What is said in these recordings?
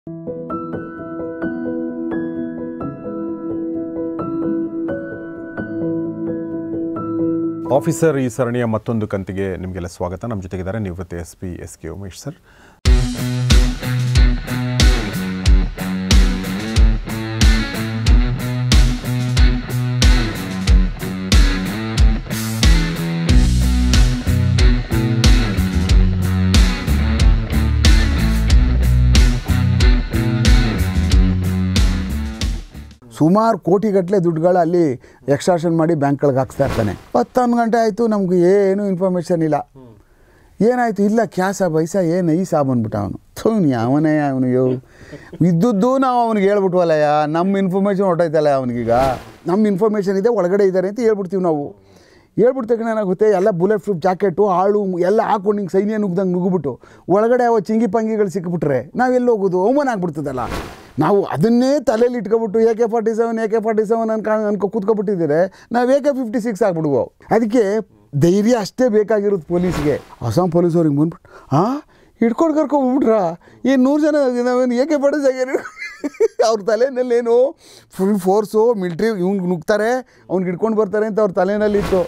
Officer ಈ ಸರಣಿಯ ಮತ್ತೊಂದು ಕಂತಿಗೆ ನಿಮಗೆಲ್ಲ ಸ್ವಾಗತ ನಮ್ಮ ಜೊತೆಗಿದ್ದಾರೆ ನಿವೃತ್ತ S P S K Umesh sir ಸುಮಾರು ಕೋಟಿಗಟ್ಟಲೆ ದುಡ್ಡುಗಳು ಅಲ್ಲಿ ಎಕ್ಸ್ಟ್ರಾಕ್ಷನ್ ಮಾಡಿ ಬ್ಯಾಂಕ್ಗಳಿಗೆ ಹಾಕ್ಸ್ತಾ ಇರ್ತಾನೆ ಹತ್ತೊಂದು ಗಂಟೆ ಆಯಿತು ನಮ್ಗೆ ಏನು ಇನ್ಫಾರ್ಮೇಷನ್ ಇಲ್ಲ ಏನಾಯಿತು ಇಲ್ಲ ಕ್ಯಾಸ ಬೈಸ ಏನು ಈ ಸಾಬ್ ಅಂದ್ಬಿಟ್ಟ ಅವನು ಥೂನ್ ಅವನೇ ಅವನು ಯೋ ಇದ್ದದ್ದು ನಾವು ಅವ್ನಿಗೆ ಹೇಳ್ಬಿಟ್ವಲ್ಲಯ್ಯ ನಮ್ಮ ಇನ್ಫಾರ್ಮೇಷನ್ ಹೊಟ್ಟೈತಲ್ಲ ಅವನಿಗೀಗ ನಮ್ಮ ಇನ್ಫಾರ್ಮೇಷನ್ ಇದೆ ಒಳಗಡೆ ಇದ್ದಾರೆ ಅಂತ ಹೇಳ್ಬಿಡ್ತೀವಿ ನಾವು ಹೇಳ್ಬಿಟ್ಟ ತಕ್ಷಣ ಏನಾಗುತ್ತೆ ಎಲ್ಲ ಬುಲೆಟ್ ಪ್ರೂಫ್ ಜಾಕೆಟು ಹಾಳು ಎಲ್ಲ ಹಾಕೊಂಡು ಹಿಂಗೆ ಸೈನ್ಯ ನುಗ್ದಂಗೆ ನುಗ್ಗುಬಿಟ್ಟು ಒಳಗಡೆ ಅವ ಚಿಂಗಿ ಪಂಗಿಗಳು ಸಿಕ್ಬಿಟ್ರೆ ನಾವೆಲ್ಲಿ ಹೋಗೋದು ಅವಮಾನ ಆಗ್ಬಿಡ್ತದಲ್ಲ ನಾವು ಅದನ್ನೇ ತಲೆಯಲ್ಲಿ ಇಟ್ಕೊಬಿಟ್ಟು A K forty seven A K forty seven ಅನ್ಕ ಅನ್ಕೊ ಕೂತ್ಕೊಬಿಟ್ಟಿದ್ದೀರೆ ನಾವು ಎ ಕೆ ಫಿಫ್ಟಿ ಸಿಕ್ಸ್ ಆಗ್ಬಿಡುವು ಅದಕ್ಕೆ ಧೈರ್ಯ ಅಷ್ಟೇ ಬೇಕಾಗಿರೋದು ಪೊಲೀಸ್ಗೆ ಅಸ್ಸಾಂ ಪೊಲೀಸವ್ರಿಗೆ ಬಂದ್ಬಿಟ್ಟು ಹಾಂ ಹಿಡ್ಕೊಂಡು ಕರ್ಕೊಂಡ್ಬಿಟ್ರ ಏನು ನೂರು ಜನ ನಾವೇನು ಏಕೆ ಪಡಿಸಾಗ್ಯಾರ ಅವ್ರ ತಲೆನಲ್ಲೇನು ಫುಲ್ ಫೋರ್ಸು ಮಿಲ್ಟ್ರಿ ಇವ್ನಿಗೆ ನುಗ್ತಾರೆ ಅವ್ನಿಗೆ ಹಿಡ್ಕೊಂಡು ಬರ್ತಾರೆ ಅಂತ ಅವ್ರ ತಲೆನಲ್ಲಿತ್ತು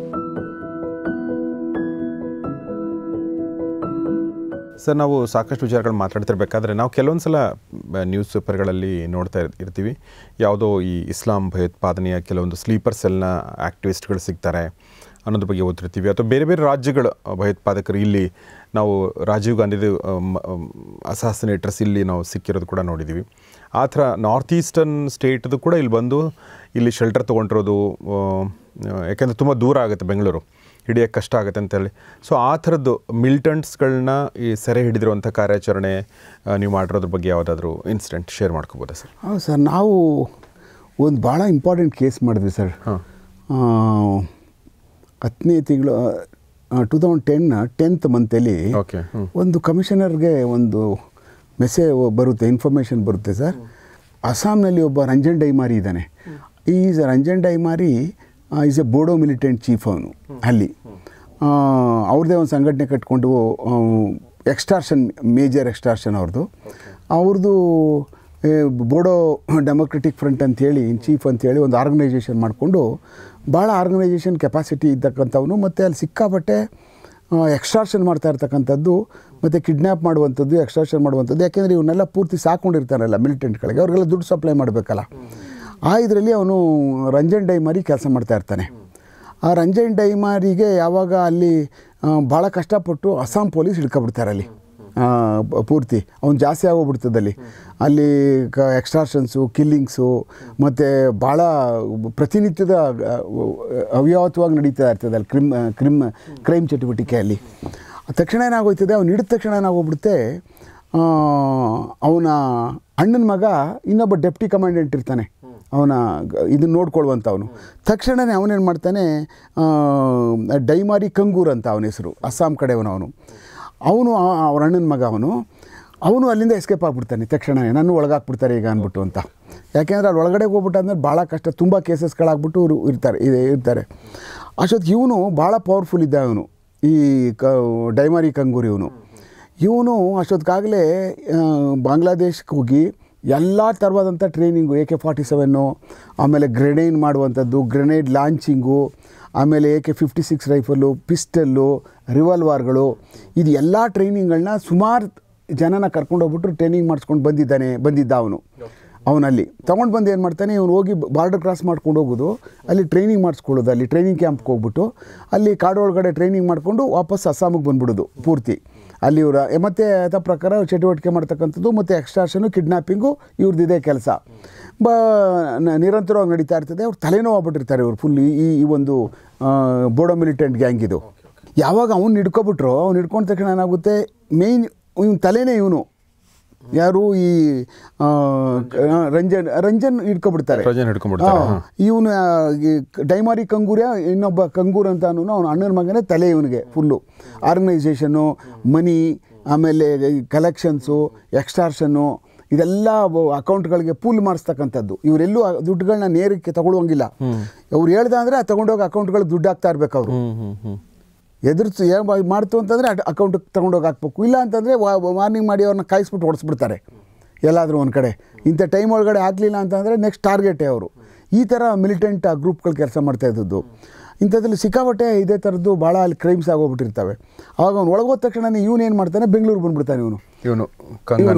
ಸರ್ ನಾವು ಸಾಕಷ್ಟು ವಿಚಾರಗಳು ಮಾತಾಡ್ತಿರ್ಬೇಕಾದ್ರೆ ನಾವು ಕೆಲವೊಂದು ಸಲ ಬ- ನ್ಯೂಸ್ ಪೇಪರ್ಗಳಲ್ಲಿ ನೋಡ್ತಾ ಇರ್- ಇರ್ತೀವಿ ಯಾವುದೋ ಈ ಇಸ್ಲಾಂ ಭಯೋತ್ಪಾದನೆಯ ಕೆಲವೊಂದು ಸ್ಲೀಪರ್ ಸೆಲ್ನ ಆ್ಯಕ್ಟಿವಿಸ್ಟ್ಗಳು ಸಿಗ್ತಾರೆ ಅನ್ನೋದ್ರ ಬಗ್ಗೆ ಓದ್ತಿರ್ತೀವಿ ಅಥವಾ ಬೇರೆ ಬೇರೆ ರಾಜ್ಯಗಳ ಭಯೋತ್ಪಾದಕರು ಇಲ್ಲಿ ನಾವು ರಾಜೀವ್ ಗಾಂಧಿದು ಅಸಾಸಿನೇಟರ್ಸ್ ಇಲ್ಲಿ ನಾವು ಸಿಕ್ಕಿರೋದು ಕೂಡ ನೋಡಿದ್ದೀವಿ ಆ ಥರ ನಾರ್ತ್ ಈಸ್ಟರ್ನ್ ಸ್ಟೇಟ್ದು ಕೂಡ ಇಲ್ಲಿ ಬಂದು ಇಲ್ಲಿ ಶೆಲ್ಟರ್ ತೊಗೊಂಡಿರೋದು ಆ, ಯಾಕೆಂದರೆ ತುಂಬ ದೂರ ಆಗುತ್ತೆ ಬೆಂಗಳೂರು ಹಿಡಿಯೋಕ್ಕೆ ಕಷ್ಟ ಆಗುತ್ತೆ ಅಂತೇಳಿ ಸೊ ಆ ಥರದ್ದು ಮಿಲ್ಟಂಟ್ಸ್ಗಳನ್ನ ಈ ಸೆರೆ ಹಿಡಿದಿರುವಂಥ ಕಾರ್ಯಾಚರಣೆ ಆ, ನೀವು ಮಾಡಿರೋದ್ರ ಬಗ್ಗೆ ಯಾವುದಾದ್ರೂ ಇನ್ಸಿಡೆಂಟ್ ಶೇರ್ ಮಾಡ್ಕೋಬೋದಾ ಸರ್ ಹೌದು ಸರ್ ನಾವು ಒಂದು ಭಾಳ ಇಂಪಾರ್ಟೆಂಟ್ ಕೇಸ್ ಮಾಡಿದ್ವಿ ಸರ್ ಹಾಂ ಹತ್ತನೇ ತಿಂಗಳು ಟೂ ತೌಸಂಡ್ ಟೆನ್ ಟೆಂತ್ ಮಂತಲ್ಲಿ ಓಕೆ ಹ್ಞೂ ಒಂದು ಕಮಿಷನರ್ಗೆ ಒಂದು ಮೆಸೇಜ್ ಬರುತ್ತೆ ಇನ್ಫಾರ್ಮೇಷನ್ ಬರುತ್ತೆ ಸರ್ ಅಸ್ಸಾಂನಲ್ಲಿ ಒಬ್ಬ ರಂಜನ್ ಡೈಮಾರಿ ಇದ್ದಾನೆ is Ranjan Daimary is a Bodo militant chief ಅವನು ಅಲ್ಲಿ ಆ, ಅವ್ರದ್ದೇ ಒಂದು ಸಂಘಟನೆ ಕಟ್ಕೊಂಡು ಎಕ್ಸ್ಟಾರ್ಷನ್ ಮೇಜರ್ ಎಕ್ಸ್ಟಾರ್ಷನ್ ಅವ್ರದ್ದು ಅವ್ರದ್ದು ಏ, ಬೋಡೋ ಡೆಮೊಕ್ರೆಟಿಕ್ ಫ್ರಂಟ್ ಅಂತೇಳಿ ಚೀಫ್ ಅಂತೇಳಿ ಒಂದು ಆರ್ಗನೈಸೇಷನ್ ಮಾಡಿಕೊಂಡು ಭಾಳ ಆರ್ಗನೈಸೇಷನ್ ಕೆಪಾಸಿಟಿ ಇದ್ದಕ್ಕಂಥವನು ಮತ್ತು ಅಲ್ಲಿ ಸಿಕ್ಕಾಪಟ್ಟೆ ಎಕ್ಸ್ಟ್ರಾಕ್ಷನ್ ಮಾಡ್ತಾ ಇರ್ತಕ್ಕಂಥದ್ದು ಮತ್ತು ಕಿಡ್ನ್ಯಾಪ್ ಮಾಡುವಂಥದ್ದು ಎಕ್ಸ್ಟ್ರಾಕ್ಷನ್ ಮಾಡುವಂಥದ್ದು ಯಾಕೆಂದರೆ ಇವನ್ನೆಲ್ಲ ಪೂರ್ತಿ ಸಾಕೊಂಡಿರ್ತಾರಲ್ಲ ಮಿಲಿಟೆಂಟ್ಗಳಿಗೆ ಅವ್ರಿಗೆಲ್ಲ ದುಡ್ಡು ಸಪ್ಲೈ ಮಾಡಬೇಕಲ್ಲ ಆ ಇದರಲ್ಲಿ ಅವನು ರಂಜನ್ ಡೈಮಾರಿ ಕೆಲಸ ಮಾಡ್ತಾ ಇರ್ತಾನೆ ಆ ರಂಜನ್ ಡೈಮಾರಿಗೆ ಯಾವಾಗ ಅಲ್ಲಿ ಆ, ಭಾಳ ಕಷ್ಟಪಟ್ಟು ಅಸ್ಸಾಂ ಪೊಲೀಸ್ ಹಿಡ್ಕೊಬಿಡ್ತಾರೆ ಅಲ್ಲಿ ಆ, ಪ- ಪೂರ್ತಿ ಅವ್ನು ಜಾಸ್ತಿ ಆಗೋಗ್ಬಿಡ್ತದೆ ಅಲ್ಲಿ ಅಲ್ಲಿ ಕ ಎಕ್ಸ್ಟ್ರಾಕ್ಷನ್ಸು ಕಿಲ್ಲಿಂಗ್ಸು ಮತ್ತು ಭಾಳ ಪ್ರತಿನಿತ್ಯದ ಆ, ಅವ್ಯಾವತವಾಗಿ ನಡೀತಾ ಇರ್ತದೆ ಅಲ್ಲಿ ಕ್ರಿಮ್ ಕ್ರಿಮ್ ಕ್ರೈಮ್ ಚಟುವಟಿಕೆ ಅಲ್ಲಿ ತಕ್ಷಣ ಏನಾಗೋಯ್ತದೆ ಅವ್ನು ಹಿಡಿದ ತಕ್ಷಣ ಏನಾಗೋಗ್ಬಿಡುತ್ತೆ ಅವನ ಅಣ್ಣನ ಮಗ ಇನ್ನೊಬ್ಬ ಡೆಪ್ಟಿ ಕಮಾಂಡೆಂಟ್ ಇರ್ತಾನೆ ಅವನ ಇದನ್ನು ನೋಡ್ಕೊಳ್ಳುವಂಥ ಅವನು ತಕ್ಷಣವೇ ಅವನೇನು ಮಾಡ್ತಾನೆ ಆ, ಡೈಮಾರಿ ಕಂಗೂರ್ ಅಂತ ಅವನ ಹೆಸರು ಅಸ್ಸಾಂ ಕಡೆಯವನು ಅವನು ಅವನು ಅವ್ರ ಅಣ್ಣನ ಮಗ ಅವನು ಅವನು ಅಲ್ಲಿಂದ ಎಸ್ಕೇಪ್ ಆಗಿಬಿಡ್ತಾನೆ ತಕ್ಷಣವೇ ನನ್ನ ಒಳಗಾಕ್ಬಿಡ್ತಾರೆ ಈಗ ಅಂದ್ಬಿಟ್ಟು ಅಂತ ಯಾಕೆಂದರೆ ಅಲ್ಲಿ ಒಳಗಡೆ ಹೋಗ್ಬಿಟ್ಟಾದ್ಮೇಲೆ ಭಾಳ ಕಷ್ಟ ತುಂಬ ಕೇಸಸ್ಗಳಾಗ್ಬಿಟ್ಟು ಇವರು ಇರ್ತಾರೆ ಇದೆ- ಇರ್ತಾರೆ ಅಷ್ಟೊತ್ತಿಗೆ ಇವನು ಭಾಳ ಪವರ್ಫುಲ್ ಇದ್ದ ಅವನು ಈ ಕ ಡೈಮಾರಿ ಕಂಗೂರ್ ಇವನು ಇವನು ಅಷ್ಟೊತ್ತಿಗಾಗಲೇ ಬಾಂಗ್ಲಾದೇಶಕ್ಕೆ ಹೋಗಿ ಎಲ್ಲ ಥರವಾದಂಥ training A K forty seven ಆಮೇಲೆ ಗ್ರೆನೇಡ್ ಮಾಡುವಂಥದ್ದು ಗ್ರೆನೇಡ್ ಲಾಂಚಿಂಗು ಆಮೇಲೆ A K fifty six rifle pistol ರಿವಾಲ್ವಾರ್ಗಳು ಇದು ಎಲ್ಲ ಟ್ರೈನಿಂಗ್ಗಳನ್ನ ಸುಮಾರು ಜನನ ಕರ್ಕೊಂಡೋಗ್ಬಿಟ್ಟು ಟ್ರೈನಿಂಗ್ ಮಾಡಿಸ್ಕೊಂಡು ಬಂದಿದ್ದಾನೆ ಬಂದಿದ್ದ ಅವನು ಅವನಲ್ಲಿ ತೊಗೊಂಡು ಬಂದು ಏನು ಮಾಡ್ತಾನೆ ಇವನು ಹೋಗಿ ಬಾರ್ಡರ್ ಕ್ರಾಸ್ ಮಾಡ್ಕೊಂಡು ಹೋಗೋದು ಅಲ್ಲಿ ಟ್ರೈನಿಂಗ್ ಮಾಡಿಸ್ಕೊಳ್ಳೋದು ಅಲ್ಲಿ ಟ್ರೈನಿಂಗ್ ಕ್ಯಾಂಪ್ಗೆ ಹೋಗ್ಬಿಟ್ಟು ಅಲ್ಲಿ ಕಾಡೊಳಗಡೆ ಟ್ರೈನಿಂಗ್ ಮಾಡಿಕೊಂಡು ವಾಪಸ್ ಅಸ್ಸಾಮಿಗೆ ಬಂದ್ಬಿಡೋದು ಪೂರ್ತಿ ಅಲ್ಲಿ ಇವರ ಮತ್ತು ಅದ ಪ್ರಕಾರ ಚಟುವಟಿಕೆ ಮಾಡ್ತಕ್ಕಂಥದ್ದು ಮತ್ತು ಎಕ್ಸ್ಟ್ರಾಕ್ಷನು ಕಿಡ್ನಾಪಿಂಗು ಇವ್ರದ್ದು ಇದೇ ಕೆಲಸ ಬ ನ- ನಿರಂತರವಾಗಿ ನಡೀತಾ ಇರ್ತದೆ ಅವ್ರು ತಲೆನೋವು ಆಗ್ಬಿಟ್ಟಿರ್ತಾರೆ ಇವ್ರು ಫುಲ್ ಈ ಈ ಒಂದು ಆ, ಬೋಡೋ ಮಿಲಿಟೆಂಟ್ ಗ್ಯಾಂಗ್ ಇದು ಯಾವಾಗ ಅವ್ನು ಹಿಡ್ಕೊಬಿಟ್ರು ಅವ್ನು ಹಿಡ್ಕೊಂಡ ತಕ್ಷಣ ಏನಾಗುತ್ತೆ ಮೇಯ್ನ್ ಇವನು ತಲೆನೇ ಇವನು ಯಾರು ಈ ಆ, ಕ- ರಂಜನ್ ರಂಜನ್ ಹಿಡ್ಕೊಬಿಡ್ತಾರೆ ರಂಜನ್ ಹಿಡ್ಕೊಂಡ್ಬಿಡ್ತಾರೆ, ಹಾ. ಇವನು ಡೈಮಾರಿ ಕಂಗೂರ್ಯ ಇನ್ನೊಬ್ಬ ಕಂಗೂರ್ ಅಂತ ಅವನು ಅವನ ಅಣ್ಣನ ಮಗನೇ ತಲೆ ಇವನಿಗೆ ಫುಲ್ಲು ಆರ್ಗನೈಸೇಷನ್ನು ಮನಿ ಆಮೇಲೆ ಕಲೆಕ್ಷನ್ಸು ಎಕ್ಸ್ಟಾರ್ಷನ್ನು ಇದೆಲ್ಲ ಅಕೌಂಟ್ಗಳಿಗೆ ಪೂಲ್ ಮಾಡಿಸ್ತಕ್ಕಂಥದ್ದು ಇವರೆಲ್ಲೂ ಆ ದುಡ್ಡುಗಳನ್ನ ನೇರಕ್ಕೆ ತಗೊಳ್ಳುವಂಗಿಲ್ಲ ಅವ್ರು ಹೇಳ್ದ ಅಂದರೆ ತಗೊಂಡೋಗಿ ಅಕೌಂಟ್ಗಳಿಗೆ ದುಡ್ಡು ಹಾಕ್ತಾ ಇರ್ಬೇಕು ಅವರು ಹ್ಞೂ ಹ್ಞೂ ಹ್ಞೂ ಎದುರಿಸಿ ಏನು ಮಾಡ್ತು ಅಂತಂದರೆ ಅಕೌಂಟಿಗೆ ತೊಗೊಂಡೋಗಿ ಹಾಕ್ಬೇಕು ಇಲ್ಲ ಅಂತಂದರೆ ವಾರ್ನಿಂಗ್ ಮಾಡಿ ಅವ್ರನ್ನ ಕಾಯಿಸ್ಬಿಟ್ಟು ಓಡಿಸ್ಬಿಡ್ತಾರೆ ಎಲ್ಲಾದರೂ ಒಂದು ಕಡೆ ಇಂಥ ಟೈಮ್ ಒಳಗಡೆ ಆಗಲಿಲ್ಲ ಅಂತಂದರೆ ನೆಕ್ಸ್ಟ್ ಟಾರ್ಗೆಟೇ ಅವರು ಈ ಥರ ಮಿಲಿಟೆಂಟ್ ಗ್ರೂಪ್ಗಳು ಕೆಲಸ ಮಾಡ್ತಾ ಇದ್ದದ್ದು ಇಂಥದ್ರಲ್ಲಿ ಸಿಕ್ಕಾಪಟ್ಟೆ ಇದೇ ಥರದ್ದು ಭಾಳ ಅಲ್ಲಿ ಕ್ರೈಮ್ಸ್ ಆಗೋಗ್ಬಿಟ್ಟಿರ್ತವೆ ಆವಾಗ ಅವ್ನು ಒಳಗೋದ ತಕ್ಷಣ ಇವನು ಏನು ಮಾಡ್ತಾನೆ ಬೆಂಗಳೂರು ಬಂದ್ಬಿಡ್ತಾನೆ ಇವನು ಇವನು ಕಂಗನ್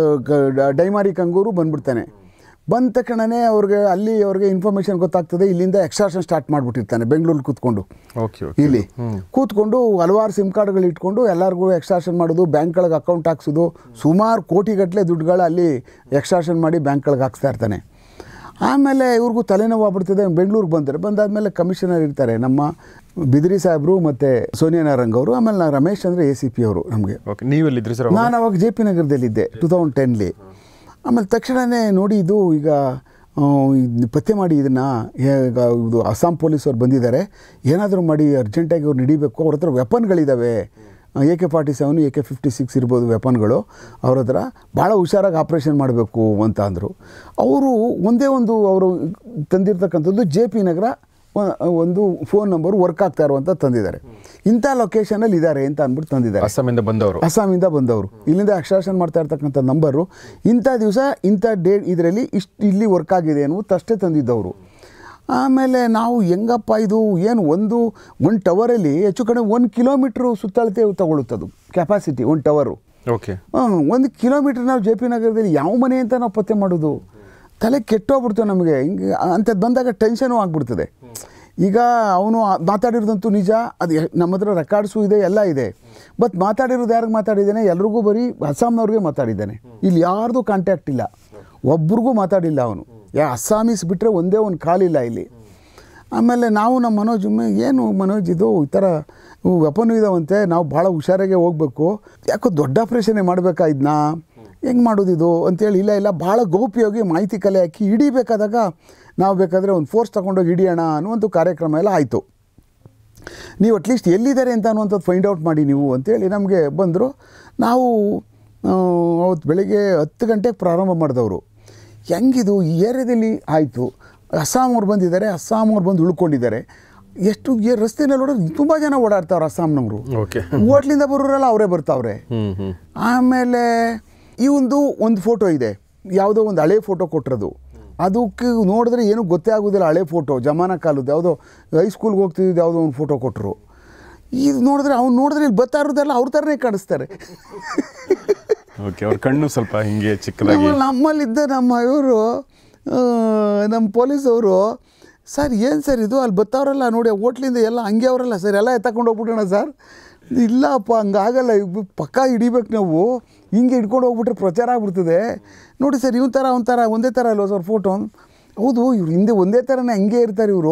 ಇವನು ಡೈಮಾರಿ ಕಂಗೂರು ಬಂದ್ಬಿಡ್ತಾನೆ ಬಂದ ತಕ್ಷಣವೇ ಅವ್ರಿಗೆ ಅಲ್ಲಿ ಅವ್ರಿಗೆ ಇನ್ಫಾರ್ಮೇಷನ್ ಗೊತ್ತಾಗ್ತದೆ ಇಲ್ಲಿಂದ ಎಕ್ಸ್ಟ್ರಾಕ್ಷನ್ ಸ್ಟಾರ್ಟ್ ಮಾಡಿಬಿಟ್ಟಿರ್ತಾನೆ ಬೆಂಗಳೂರಲ್ಲಿ ಕೂತ್ಕೊಂಡು ಓಕೆ ಓಕೆ ಇಲ್ಲಿ ಕೂತ್ಕೊಂಡು ಹಲವಾರು ಸಿಮ್ ಕಾರ್ಡ್ಗಳು ಇಟ್ಕೊಂಡು ಎಲ್ಲರಿಗೂ ಎಕ್ಸ್ಟ್ರಾಕ್ಷನ್ ಮಾಡೋದು ಬ್ಯಾಂಕ್ಗಳಿಗೆ ಅಕೌಂಟ್ ಹಾಕ್ಸೋದು ಸುಮಾರು ಕೋಟಿಗಟ್ಟಲೆ ದುಡ್ಡುಗಳು ಅಲ್ಲಿ ಎಕ್ಸ್ಟ್ರಾಕ್ಷನ್ ಮಾಡಿ ಬ್ಯಾಂಕ್ಗಳಿಗೆ ಹಾಕ್ಸ್ತಾ ಇರ್ತಾನೆ ಆಮೇಲೆ ಇವ್ರಿಗೂ ತಲೆನೋವು ಆಗ್ಬಿಡ್ತದೆ ಬೆಂಗಳೂರಿಗೆ ಬಂದರೆ ಬಂದಾದಮೇಲೆ ಕಮಿಷನರ್ ಇರ್ತಾರೆ ನಮ್ಮ ಬಿದಿರಿ ಸಾಹೇಬರು ಮತ್ತು ಸೋನಿಯಾ ನಾರಂಗ್ ಅವರು ಆಮೇಲೆ ನಾ ರಮೇಶ್ ಅಂದರೆ ಎ ಸಿ ಪಿ ಅವರು ನಮಗೆ ಓಕೆ ನೀವೆಲ್ಲಿದ್ರಿ ಸರ್ ನಾನು ಅವಾಗ ಜೆ ಪಿ ನಗರದಲ್ಲಿದ್ದೆ ಟು ತೌಸಂಡ್ ಟೆನ್ಲಿ ಆಮೇಲೆ ತಕ್ಷಣವೇ ನೋಡಿ ಇದು ಈಗ ಆ, ಇದ್ನ ಪತ್ತೆ ಮಾಡಿ ಇದನ್ನು ಈಗ ಇದು ಅಸ್ಸಾಂ ಪೊಲೀಸವ್ರು ಬಂದಿದ್ದಾರೆ ಏನಾದರೂ ಮಾಡಿ ಅರ್ಜೆಂಟಾಗಿ ಅವ್ರು ಹಿಡಿಬೇಕು ಅವ್ರ ಹತ್ರ ವೆಪನ್ಗಳಿದ್ದಾವೆ A K forty seven A K fifty six ಇರ್ಬೋದು ವೆಪನ್ಗಳು ಅವ್ರ ಹತ್ರ ಭಾಳ ಹುಷಾರಾಗಿ ಆಪ್ರೇಷನ್ ಮಾಡಬೇಕು ಅಂತ ಅಂದರು ಅವರು ಒಂದೇ ಒಂದು ಅವರು ತಂದಿರ್ತಕ್ಕಂಥದ್ದು ಜೆ ಪಿ ನಗರ ಒ- ಒಂದು ಫೋನ್ ನಂಬರ್ ವರ್ಕ್ ಆಗ್ತಾ ಇರುವಂಥ ತಂದಿದ್ದಾರೆ ಇಂಥ ಲೊಕೇಶನಲ್ಲಿ ಇದ್ದಾರೆ ಅಂತ ಅಂದ್ಬಿಟ್ಟು ತಂದಿದ್ದಾರೆ ಅಸ್ಸಾಮಿಂದ ಬಂದವರು ಅಸ್ಸಾಮಿಂದ ಬಂದವರು ಇಲ್ಲಿಂದ ಎಕ್ಸ್ಟ್ರಾಕ್ಷನ್ ಮಾಡ್ತಾ ಇರ್ತಕ್ಕಂಥ ನಂಬರು ಇಂಥ ದಿವಸ ಇಂಥ ಡೇಟ್ ಇದರಲ್ಲಿ ಇಷ್ಟು ಇಲ್ಲಿ ವರ್ಕ್ ಆಗಿದೆ ಅನ್ನುವುದು ಅಷ್ಟೇ ತಂದಿದ್ದವರು ಆಮೇಲೆ ನಾವು ಹೆಂಗಪ್ಪ ಇದು ಏನು ಒಂದು ಒಂದು ಟವರಲ್ಲಿ ಹೆಚ್ಚು ಕಡಿಮೆ ಒಂದು ಕಿಲೋಮೀಟ್ರು ಸುತ್ತಳತೆ ತಗೊಳುತ್ತದು ಕೆಪಾಸಿಟಿ ಒಂದು ಟವರು ಓಕೆ ಒಂದು ಕಿಲೋಮೀಟ್ರ್ ನಾವು ಜೆ ಪಿ ನಗರದಲ್ಲಿ ಯಾವ ಮನೆ ಅಂತ ನಾವು ಪತ್ತೆ ಮಾಡೋದು ತಲೆ ಕೆಟ್ಟೋಗ್ಬಿಡ್ತು ನಮಗೆ ಹಿಂಗೆ ಅಂಥದ್ದು ಬಂದಾಗ ಟೆನ್ಷನು ಆಗಿಬಿಡ್ತದೆ ಈಗ ಅವನು ಮಾತಾಡಿರೋದಂತೂ ನಿಜ ಅದು ಎ- ನಮ್ಮ ಹತ್ರ ರೆಕಾರ್ಡ್ಸು ಇದೆ ಎಲ್ಲ ಇದೆ ಬಟ್ ಮಾತಾಡಿರೋದು ಯಾರಿಗೆ ಮಾತಾಡಿದ್ದಾನೆ ಎಲ್ರಿಗೂ ಬರೀ ಅಸ್ಸಾಂನವ್ರಿಗೆ ಮಾತಾಡಿದ್ದಾನೆ ಇಲ್ಲಿ ಯಾರ್ದು ಕಾಂಟ್ಯಾಕ್ಟ್ ಇಲ್ಲ ಒಬ್ರಿಗೂ ಮಾತಾಡಿಲ್ಲ ಅವನು ಯಾ ಅಸ್ಸಾಮೀಸ್ ಬಿಟ್ಟರೆ ಒಂದೇ ಒಂದು ಕಾಲಿಲ್ಲ ಇಲ್ಲಿ ಆಮೇಲೆ ನಾವು ನಮ್ಮ ಮನೋಜ್ ಒಮ್ಮೆ ಏನು ಮನೋಜ್ ಇದು ಈ ಥರ ವೆಪನ್ ಇದಾವಂತೆ ನಾವು ಭಾಳ ಹುಷಾರಾಗೆ ಹೋಗಬೇಕು ಯಾಕೋ ದೊಡ್ಡ ಆಪ್ರೇಷನ್ನೇ ಮಾಡಬೇಕಾ ಇದನ್ನ ಹೆಂಗೆ ಮಾಡೋದು ಇದು ಅಂತೇಳಿ ಇಲ್ಲ ಇಲ್ಲ ಭಾಳ ಗೌಪ್ಯವಾಗಿ ಮಾಹಿತಿ ಕಲೆ ಹಾಕಿ ಹಿಡಿಬೇಕಾದಾಗ ನಾವು ಬೇಕಾದರೆ ಒಂದು ಫೋರ್ಸ್ ತಗೊಂಡೋಗಿ ಹಿಡಿಯೋಣ ಅನ್ನುವಂಥ ಕಾರ್ಯಕ್ರಮ ಎಲ್ಲ ಆಯಿತು ನೀವು ಅಟ್ಲೀಸ್ಟ್ ಎಲ್ಲಿದ್ದಾರೆ ಅಂತ ಅನ್ನುವಂಥದ್ದು ಫೈಂಡ್ ಔಟ್ ಮಾಡಿ ನೀವು ಅಂತೇಳಿ ನಮಗೆ ಬಂದರು ನಾವು ಆ, ಅವತ್ತು ಬೆಳಗ್ಗೆ ಹತ್ತು ಗಂಟೆಗೆ ಪ್ರಾರಂಭ ಮಾಡಿದವರು ಹೆಂಗಿದು ಈ ಏರಿಯಾದಲ್ಲಿ ಆಯಿತು ಅಸ್ಸಾಂ ಅವ್ರು ಬಂದಿದ್ದಾರೆ ಅಸ್ಸಾಂ ಅವ್ರು ಬಂದು ಉಳ್ಕೊಂಡಿದ್ದಾರೆ ಎಷ್ಟು ಏ ರಸ್ತೆನಲ್ಲಿ ನೋಡೋದು ತುಂಬ ಜನ ಓಡಾಡ್ತಾವ್ರೆ ಅಸ್ಸಾಂನವರು ಓಕೆ ಹೋಟ್ಲಿಂದ ಬರೋರೆಲ್ಲ ಅವರೇ ಬರ್ತಾವ್ರೆ ಹ್ಮ್ ಹ್ಮ್ ಆಮೇಲೆ ಈ ಒಂದು ಒಂದು ಫೋಟೋ ಇದೆ ಯಾವುದೋ ಒಂದು ಹಳೆ ಫೋಟೋ ಕೊಟ್ಟಿರೋದು ಅದಕ್ಕೆ ನೋಡಿದ್ರೆ ಏನೂ ಗೊತ್ತೇ ಆಗೋದಿಲ್ಲ ಹಳೆ ಫೋಟೋ ಜಮಾನ ಕಾಲದ್ದು ಯಾವುದೋ ಹೈಸ್ಕೂಲ್ಗೆ ಹೋಗ್ತಿದ್ದು ಯಾವುದೋ ಒಂದು ಫೋಟೋ ಕೊಟ್ಟರು ಇದು ನೋಡಿದ್ರೆ ಅವ್ನು ನೋಡಿದ್ರೆ ಇಲ್ಲಿ ಬರ್ತಾ ಇರೋದೆಲ್ಲ ಅವ್ರ ಥರನೇ ಕಾಣಿಸ್ತಾರೆ ಓಕೆ ಅವ್ರ ಕಣ್ಣು ಸ್ವಲ್ಪ ಹಿಂಗೆ ಚಿಕ್ಕದಾಗಿ ನಮ್ಮ- ನಮ್ಮಲ್ಲಿದ್ದ ನಮ್ಮ ಇವರು ನಮ್ಮ ಪೊಲೀಸವರು ಸರ್ ಏನು ಸರ್ ಇದು ಅಲ್ಲಿ ಬರ್ತಾವ್ರಲ್ಲ ನೋಡಿ ಹೋಟ್ಲಿಂದ ಎಲ್ಲ ಹಂಗೆ ಅವರಲ್ಲ ಸರ್ ಎಲ್ಲ ಎತ್ತಕೊಂಡು ಹೋಗ್ಬಿಟ್ಟೋಣ ಸರ್ ಇಲ್ಲಪ್ಪ ಹಂಗಾಗಲ್ಲ ಇವ್ ಪಕ್ಕ ಹಿಡಿಬೇಕು ನಾವು ಹಿಂಗೆ ಹಿಡ್ಕೊಂಡು ಹೋಗ್ಬಿಟ್ರೆ ಪ್ರಚಾರ ಆಗ್ಬಿಡ್ತದೆ ನೋಡಿ ಸರ್ ಇವ್ನ ಥರ ಅವ್ನ ಥರ ಒಂದೇ ಥರ ಅಲ್ವ ಸರ್ ಫೋಟೋ ಹೌದು ಇವ್ರು ಹಿಂದೆ ಒಂದೇ ಥರನೇ ಹಂಗೆ ಇರ್ತಾರೆ ಇವರು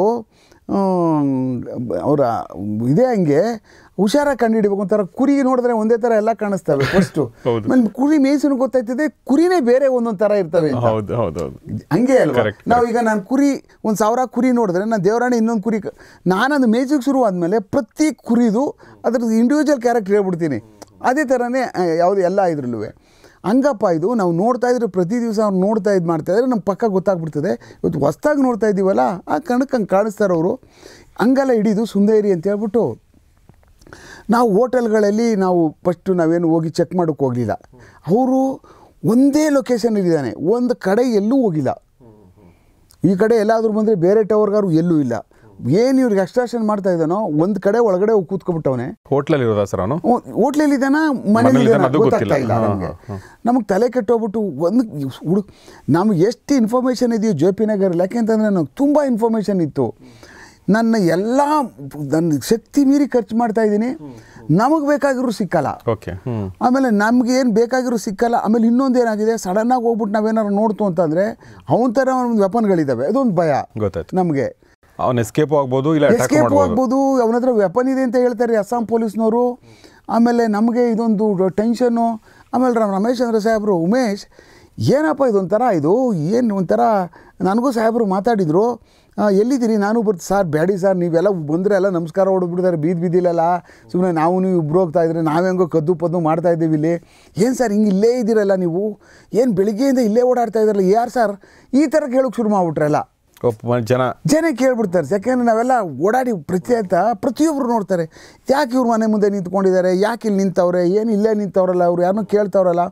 ಅವರ ಇದೇ ಹಂಗೆ ಹುಷಾರಾಗಿ ಕಂಡು ಹಿಡಿಬೇಕು ಒಂಥರ ಕುರಿ ನೋಡಿದ್ರೆ ಒಂದೇ ಥರ ಎಲ್ಲ ಕಾಣಿಸ್ತವೆ ಫಸ್ಟು ಹೌದು. ಆಮೇಲೆ ಕುರಿ ಮೇಯ್ಸನು ಗೊತ್ತಾಯ್ತದೆ ಕುರಿನೇ ಬೇರೆ ಒಂದೊಂದು ಥರ ಇರ್ತವೆ ಅಂತ. ಹೌದು ಹೌದು ಹೌದು ಹಂಗೆ ಅಲ್ವಾ Correct, ನಾವು ಈಗ ನಾನು ಕುರಿ ಒಂದು ಸಾವಿರ ಕುರಿ ನೋಡಿದ್ರೆ ನಾನು ದೇವರಾಣಿ ಇನ್ನೊಂದು ಕುರಿ ಕ- ನಾನು ಅದು ಮೇಜಿಗೆ ಶುರು ಆದಮೇಲೆ ಪ್ರತಿ ಕುರಿದು ಅದ್ರದ್ದು ಇಂಡಿವಿಜುವಲ್ ಕ್ಯಾರೆಕ್ಟರ್ ಹೇಳ್ಬಿಡ್ತೀನಿ ಅದೇ ಥರನೇ ಆ, ಯಾವುದು ಎಲ್ಲ ಇದ್ರಲ್ಲೂ ಹಂಗಪ್ಪ ಇದು ನಾವು ನೋಡ್ತಾ ಇದ್ರೆ ಪ್ರತಿ ದಿವಸ ಅವ್ರು ನೋಡ್ತಾ ಇದು ಮಾಡ್ತಾ ಇದ್ರೆ ನಮ್ಮ ಪಕ್ಕ ಗೊತ್ತಾಗ್ಬಿಡ್ತದೆ ಇವತ್ತು ಹೊಸ್ದಾಗಿ ನೋಡ್ತಾ ಇದ್ದೀವಲ್ಲ ಆ ಕಣಕ್ಕೆ ಹಂಗೆ ಕಾಣಿಸ್ತಾರೆ ಅವರು ಹಂಗೆಲ್ಲ ಹಿಡಿದು ಸುಂದರಿ ಅಂತ ಹೇಳ್ಬಿಟ್ಟು ನಾವು ಹೋಟೆಲ್ಗಳಲ್ಲಿ ನಾವು ಫಸ್ಟು ನಾವೇನು ಹೋಗಿ ಚೆಕ್ ಮಾಡೋಕ್ಕೆ ಹೋಗಲಿಲ್ಲ ಅವರು ಒಂದೇ ಲೊಕೇಶನಲ್ಲಿದ್ದಾನೆ ಒಂದು ಕಡೆ ಎಲ್ಲೂ ಹೋಗಿಲ್ಲ ಈ ಕಡೆ ಎಲ್ಲಾದರೂ ಬಂದರೆ ಬೇರೆ ಟವರ್ಗಾರು ಎಲ್ಲೂ ಇಲ್ಲ ಏನು ಇವ್ರಿಗೆ ಎಕ್ಸ್ಟ್ರಾಕ್ಷನ್ ಮಾಡ್ತಾ ಇದ್ದಾನೋ ಒಂದು ಕಡೆ ಒಳಗಡೆ ಹೋಗಿ ಕೂತ್ಕೊಬಿಟ್ಟವನೆ ಹೋಟ್ಲಲ್ಲಿ ಇರೋದಾ ಸರ್ ಅವನು ಹೋಟ್ಲಲ್ಲಿದ್ದಾನ ಮನೇಲಿ ಮನೇಲಿದ್ದಾನ ಅದು ಗೊತ್ತಾಗ್ತಾ ಗೊತ್ತಿಲ್ಲ. ಇಲ್ಲ ಹಾ, ನಮಗೆ ಹಾ, ನಮಗೆ ತಲೆ ಕೆಟ್ಟೋಗ್ಬಿಟ್ಟು ಒಂದು ಹುಡು ನಮ್ಗೆ ಎಷ್ಟು ಇನ್ಫಾರ್ಮೇಷನ್ ಇದೆಯೋ ಜೆ ಪಿ ನಗರಲ್ಲಿ ಯಾಕೆಂತಂದರೆ ನನಗೆ ತುಂಬ ಇನ್ಫಾರ್ಮೇಷನ್ ಇತ್ತು ನನ್ನ ಎಲ್ಲ ನನ್ನ ಶಕ್ತಿ ಮೀರಿ ಖರ್ಚು ಮಾಡ್ತಾ ಇದ್ದೀನಿ ನಮಗೆ ಬೇಕಾಗಿರೋ ಸಿಕ್ಕಲ್ಲ ಓಕೆ ಹ್ಮ್ ಆಮೇಲೆ ನಮ್ಗೆ ಏನು ಬೇಕಾಗಿರೋ ಸಿಕ್ಕಲ್ಲ ಆಮೇಲೆ ಇನ್ನೊಂದು ಏನಾಗಿದೆ ಸಡನ್ನಾಗಿ ಹೋಗ್ಬಿಟ್ಟು ನಾವೇನಾದ್ರು ನೋಡ್ತು ಅಂತಂದರೆ ಅವನ ಥರ ಒಂದು ವೆಪನ್ಗಳಿದ್ದಾವೆ ಅದೊಂದು ಭಯ ಗೊತ್ತಾಯ್ತು ನಮಗೆ ಅವ್ನು ಎಸ್ಕೇಪ್ ಆಗ್ಬೋದು ಇಲ್ಲ ಅಟ್ಯಾಕ್ ಎಸ್ಕೇಪ್ ಮಾಡ್ಬೋದು ಆಗ್ಬೋದು ಅವನ ಹತ್ರ ವೆಪನ್ ಇದೆ ಅಂತ ಹೇಳ್ತಾರೆ ಅಸ್ಸಾಂ ಪೊಲೀಸ್ನವರು ಆಮೇಲೆ ನಮಗೆ ಇದೊಂದು ಟೆನ್ಷನ್ನು ಆಮೇಲೆ ರಾಮ್ ರಮೇಶ್ ಚಂದ್ರ ಸಾಹೇಬರು ಉಮೇಶ್ ಏನಪ್ಪ ಇದೊಂಥರ ಇದು ಏನು ಒಂಥರ ನನಗೂ ಸಾಹೇಬರು ಮಾತಾಡಿದರು ಆ, ಎಲ್ಲಿದ್ದೀರಿ ನಾನು ಬರ್ತು ಸರ್ ಬ್ಯಾಡಿ ಸರ್ ನೀವೆಲ್ಲ ಬಂದರೆ ಎಲ್ಲ ನಮಸ್ಕಾರ ಹೊಡೆದ್ಬಿಡ್ತಾರೆ ಬೀದ್ ಬೀದಿಲೆಲ್ಲ ಸುಮ್ಮನೆ ನಾವು ನೀವು ಇಬ್ರು ಹೋಗ್ತಾ ಇದ್ರೆ ನಾವೆಂಗೋ ಕದ್ದು ಪದ್ದು ಮಾಡ್ತಾ ಇದ್ದೀವಿ ಇಲ್ಲಿ ಏನು ಸರ್ ಹಿಂಗೆ ಇಲ್ಲೇ ಇದ್ದೀರಲ್ಲ ನೀವು ಏನು ಬೆಳಿಗ್ಗೆಯಿಂದ ಇಲ್ಲೇ ಓಡಾಡ್ತಾ ಇದ್ದಾರಲ್ಲ ಯಾರು ಸರ್ ಈ ಥರ ಕೇಳೋಕೆ ಶುರು ಮಾಡ್ಬಿಟ್ರಲ್ಲ ಒಬ್ಬ ಜನ ಜನ ಕೇಳ್ಬಿಡ್ತಾರೆ ಯಾಕೆಂದ್ರೆ ನಾವೆಲ್ಲ ಓಡಾಡಿ ಪ್ರತಿ ಅಂತ ಪ್ರತಿಯೊಬ್ಬರು ನೋಡ್ತಾರೆ ಯಾಕೆ ಇವ್ರು ಮನೆ ಮುಂದೆ ನಿಂತ್ಕೊಂಡಿದ್ದಾರೆ ಯಾಕೆ ಇಲ್ಲಿ ನಿಂತವ್ರೆ ಏನು ಇಲ್ಲೇ ನಿಂತವ್ರಲ್ಲ ಅವ್ರು ಯಾರನ್ನೂ ಕೇಳ್ತವ್ರಲ್ಲ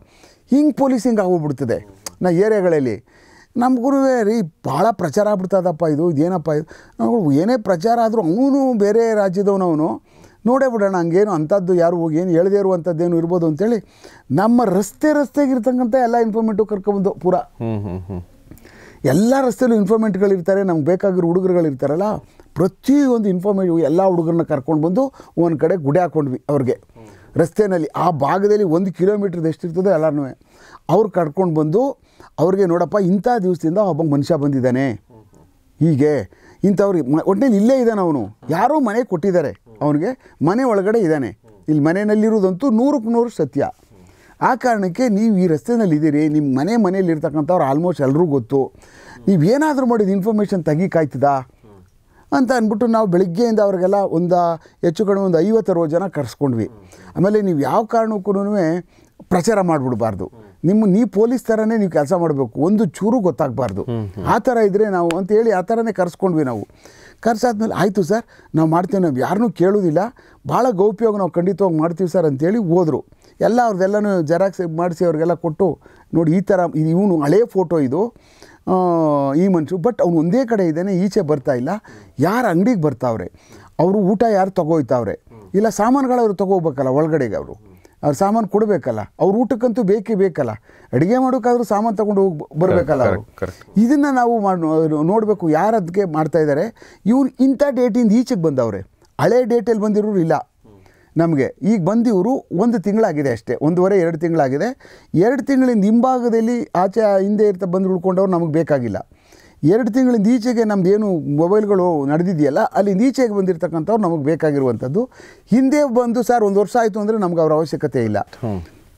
ಹಿಂಗೆ ಪೊಲೀಸಿಂಗ್ ಆಗೋಗ್ಬಿಡ್ತದೆ ನಾ ಏರಿಯಾಗಳಲ್ಲಿ ನಮ್ಮ ಗುರುವೇ ರೀ ಭಾಳ ಪ್ರಚಾರ ಆಗ್ಬಿಡ್ತದಪ್ಪ ಇದು ಇದೇನಪ್ಪ ಇದು ನಾವು ಏನೇ ಪ್ರಚಾರ ಆದರೂ ಅವನು ಬೇರೆ ರಾಜ್ಯದವನು ಅವನು ನೋಡೇ ಬಿಡೋಣ ಹಂಗೇನು ಅಂಥದ್ದು ಯಾರು ಹೋಗಿ ಏನು ಹೇಳದೇ ಇರುವಂಥದ್ದೇನು ಇರ್ಬೋದು ಅಂತೇಳಿ ನಮ್ಮ ರಸ್ತೆ ರಸ್ತೆಗಿರ್ತಕ್ಕಂಥ ಎಲ್ಲ ಇನ್ಫಾರ್ಮೇಟಿವ್ ಕರ್ಕೊಂಬಂದು ಪೂರಾ ಹ್ಮ್ ಹ್ಮ್ ಹ್ಮ್ ಎಲ್ಲ ರಸ್ತೆಯಲ್ಲೂ ಇನ್ಫಾರ್ಮೆಂಟ್ಗಳಿರ್ತಾರೆ ನಮ್ಗೆ ಬೇಕಾಗಿರೋ ಹುಡುಗರುಗಳಿರ್ತಾರಲ್ಲ ಪ್ರತಿಯೊಂದು ಇನ್ಫಾರ್ಮೇಟಿವ್ ಎಲ್ಲ ಹುಡುಗರನ್ನ ಕರ್ಕೊಂಡು ಬಂದು ಒಂದು ಕಡೆ ಗುಡಿ ಹಾಕ್ಕೊಂಡ್ವಿ ಅವ್ರಿಗೆ ರಸ್ತೆಯಲ್ಲಿ ಆ ಭಾಗದಲ್ಲಿ ಒಂದು ಕಿಲೋಮೀಟ್ರ್ದು ಎಷ್ಟಿರ್ತದೋ ಎಲ್ಲನೂ ಅವ್ರು ಕರ್ಕೊಂಡು ಬಂದು ಅವ್ರಿಗೆ ನೋಡಪ್ಪ ಇಂಥ ದಿವಸದಿಂದ ಒಬ್ಬ ಮನುಷ್ಯ ಬಂದಿದ್ದಾನೆ ಹೀಗೆ ಇಂಥವ್ರಿಗೆ ಮ ಒಟ್ಟಿನಲ್ಲಿ ಇಲ್ಲೇ ಇದ್ದಾನೆ ಅವನು ಯಾರೋ ಮನೆ ಕೊಟ್ಟಿದ್ದಾರೆ ಅವನಿಗೆ ಮನೆ ಒಳಗಡೆ ಇದ್ದಾನೆ ಇಲ್ಲಿ ಮನೆಯಲ್ಲಿರೋದಂತೂ ನೂರಕ್ಕೆ ನೂರು ಸತ್ಯ ಆ ಕಾರಣಕ್ಕೆ ನೀವು ಈ ರಸ್ತೆನಲ್ಲಿ ಇದ್ದೀರಿ ನಿಮ್ಮ ಮನೆ ಮನೇಲಿ ಇರ್ತಕ್ಕಂಥವ್ರು ಆಲ್ಮೋಸ್ಟ್ ಎಲ್ಲರೂ ಗೊತ್ತು ನೀವು ಏನಾದರೂ ಮಾಡಿದ ಇನ್ಫಾರ್ಮೇಷನ್ ತೆಗಿಕಾಯ್ತದಾ ಅಂತ ಅಂದ್ಬಿಟ್ಟು ನಾವು ಬೆಳಿಗ್ಗೆಯಿಂದ ಅವ್ರಿಗೆಲ್ಲ ಒಂದು ಹೆಚ್ಚು ಕಡಿಮೆ ಒಂದು ಐವತ್ತು ಅರವತ್ತು ಜನ ಕರೆಸ್ಕೊಂಡ್ವಿ ಆಮೇಲೆ ನೀವು ಯಾವ ಕಾರಣಕ್ಕೂ ಪ್ರಚಾರ ಮಾಡಿಬಿಡ್ಬಾರ್ದು ನಿಮ್ಮ ನೀವು ಪೊಲೀಸ್ ಥರನೇ ನೀವು ಕೆಲಸ ಮಾಡಬೇಕು ಒಂದು ಚೂರು ಗೊತ್ತಾಗಬಾರ್ದು ಆ ಥರ ಇದ್ದರೆ ನಾವು ಅಂತೇಳಿ ಆ ಥರನೇ ಕರೆಸ್ಕೊಂಡ್ವಿ ನಾವು ಕರ್ಸಾದ್ಮೇಲೆ ಆಯಿತು ಸರ್ ನಾವು ಮಾಡ್ತೀವಿ ನಾವು ಯಾರನ್ನೂ ಕೇಳೋದಿಲ್ಲ ಭಾಳ ಗೌಪ್ಯವಾಗಿ ನಾವು ಖಂಡಿತವಾಗಿ ಮಾಡ್ತೀವಿ ಸರ್ ಅಂತೇಳಿ ಹೋದರು ಎಲ್ಲ ಅವ್ರದ್ದೆಲ್ಲನೂ ಜೆರಾಕ್ಸ್ ಮಾಡಿಸಿ ಅವ್ರಿಗೆಲ್ಲ ಕೊಟ್ಟು ನೋಡಿ ಈ ಥರ ಇವನು ಹಳೇ ಫೋಟೋ ಇದು ಆ, ಈ ಮನುಷ್ಯ ಬಟ್ ಅವ್ನು ಒಂದೇ ಕಡೆ ಇದ್ದಾನೆ ಈಚೆ ಬರ್ತಾ ಇಲ್ಲ ಯಾರು ಅಂಗಡಿಗೆ ಬರ್ತಾವ್ರೆ ಅವರು ಊಟ ಯಾರು ತಗೋಯ್ತಾವ್ರೆ ಇಲ್ಲ ಸಾಮಾನುಗಳು ಅವರು ತಗೋಬೇಕಲ್ಲ ಒಳಗಡೆಗೆ ಅವರು ಅವ್ರು ಸಾಮಾನು ಕೊಡಬೇಕಲ್ಲ ಅವ್ರ ಊಟಕ್ಕಂತೂ ಬೇಕೇ ಬೇಕಲ್ಲ ಅಡುಗೆ ಮಾಡೋಕ್ಕಾದ್ರೂ ಸಾಮಾನು ತಗೊಂಡು ಹೋಗಿ ಬರಬೇಕಲ್ಲ ಅವರು correct, ಇದನ್ನು ನಾವು ಮಾಡಿ ನೋಡಬೇಕು ಯಾರು ಅದಕ್ಕೆ ಮಾಡ್ತಾ ಇದ್ದಾರೆ ಇವ್ರು ಇಂಥ ಡೇಟಿಂದ ಈಚೆಗೆ ಬಂದವ್ರೆ ಹಳೆ ಡೇಟಲ್ಲಿ ಬಂದಿರೋರು ಇಲ್ಲ ನಮಗೆ ಈಗ ಬಂದಿವರು ಒಂದು ತಿಂಗಳಾಗಿದೆ ಅಷ್ಟೇ ಒಂದೂವರೆ ಎರಡು ತಿಂಗಳಾಗಿದೆ ಎರಡು ತಿಂಗಳಿಂದ ಹಿಂಭಾಗದಲ್ಲಿ ಆಚೆ ಹಿಂದೆ ಇರ್ತಾ ಬಂದು ಉಳ್ಕೊಂಡವ್ರು ನಮಗೆ ಬೇಕಾಗಿಲ್ಲ ಎರಡು ತಿಂಗಳಿಂದ ಈಚೆಗೆ ನಮ್ದು ಏನು ಮೊಬೈಲ್ಗಳು ನಡೆದಿದೆಯಲ್ಲ ಅಲ್ಲಿಂದ ಈಚೆಗೆ ಬಂದಿರತಕ್ಕಂಥವ್ರು ನಮಗೆ ಬೇಕಾಗಿರುವಂಥದ್ದು ಹಿಂದೆ ಬಂದು ಸರ್ ಒಂದು ವರ್ಷ ಆಯಿತು ಅಂದರೆ ನಮ್ಗೆ ಅವ್ರ ಅವಶ್ಯಕತೆ ಇಲ್ಲ ಹ್ಮ್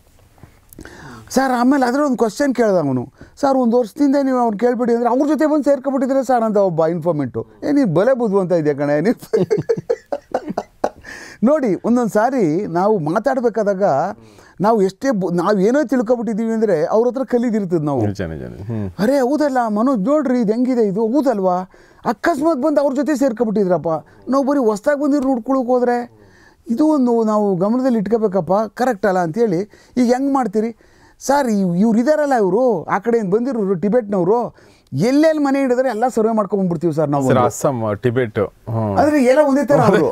ಸರ್ ಆಮೇಲೆ ಅದರ ಒಂದು ಕ್ವಶನ್ ಕೇಳ್ದ ಅವನು ಸರ್ ಒಂದು ವರ್ಷದಿಂದ ನೀವು ಅವ್ನು ಕೇಳ್ಬಿಡಿ ಅಂದರೆ ಅವ್ರ ಜೊತೆ ಬಂದು ಸೇರ್ಕೊಬಿಟ್ಟಿದ್ರೆ ಸರ್ ಅಂತ ಒಬ್ಬ ಇನ್ಫಾರ್ಮೆಂಟು ಏ ನೀನು ಬಲೆ ಬುದ್ಧು ಅಂತ ಇದೆಯಾ ಕಣೆ ನೀನು ನೋಡಿ ಒಂದೊಂದು ಸಾರಿ ನಾವು ಮಾತಾಡಬೇಕಾದಾಗ ನಾವು ಎಷ್ಟೇ ಬು ನಾವು ಏನೋ ತಿಳ್ಕೊಬಿಟ್ಟಿದ್ದೀವಿ ಅಂದರೆ ಅವ್ರ ಹತ್ರ ಕಲಿದಿರ್ತದೆ ನಾವು ನಿಜ ನಿಜ ನಿಜ. ಹ್ಮ್ ಅರೇ ಹೌದಲ್ಲ ಮನೋಜ್ ನೋಡ್ರಿ ಇದು ಹೆಂಗಿದೆ ಇದು ಹೌದಲ್ವಾ ಅಕಸ್ಮಾತ್ ಬಂದು ಅವ್ರ ಜೊತೆ ಸೇರ್ಕೊಬಿಟ್ಟಿದ್ರಪ್ಪ ನಾವು ಬರೀ ಹೊಸ್ದಾಗಿ ಬಂದಿರೋ ಹುಡ್ಕೊಳಕ್ಕೆ ಹೋದ್ರೆ ಇದು ಒಂದು ನಾವು ಗಮನದಲ್ಲಿ ಇಟ್ಕೋಬೇಕಪ್ಪ ಕರೆಕ್ಟ್ ಅಲ್ಲ ಅಂತೇಳಿ ಈಗ ಹೆಂಗೆ ಮಾಡ್ತೀರಿ ಸರ್ ಇವ್ರು ಇದಾರಲ್ಲ ಇವರು ಆ ಕಡೆಯಿಂದ ಬಂದಿರೋರು ಟಿಬೆಟ್ನವರು ಎಲ್ಲೆಲ್ಲಿ ಮನೆ ಹಿಡಿದ್ರೆ ಎಲ್ಲ ಸರ್ವೆ ಮಾಡ್ಕೊಂಡ್ಬಿಡ್ತೀವಿ ಸರ್ ನಾವು ಸರ್ ಅಸ್ಸಾಂ ಟಿಬೆಟ್ ಹ್ಮ್ ಆದರೆ ಎಲ್ಲ ಒಂದೇ ಥರ ಅವರು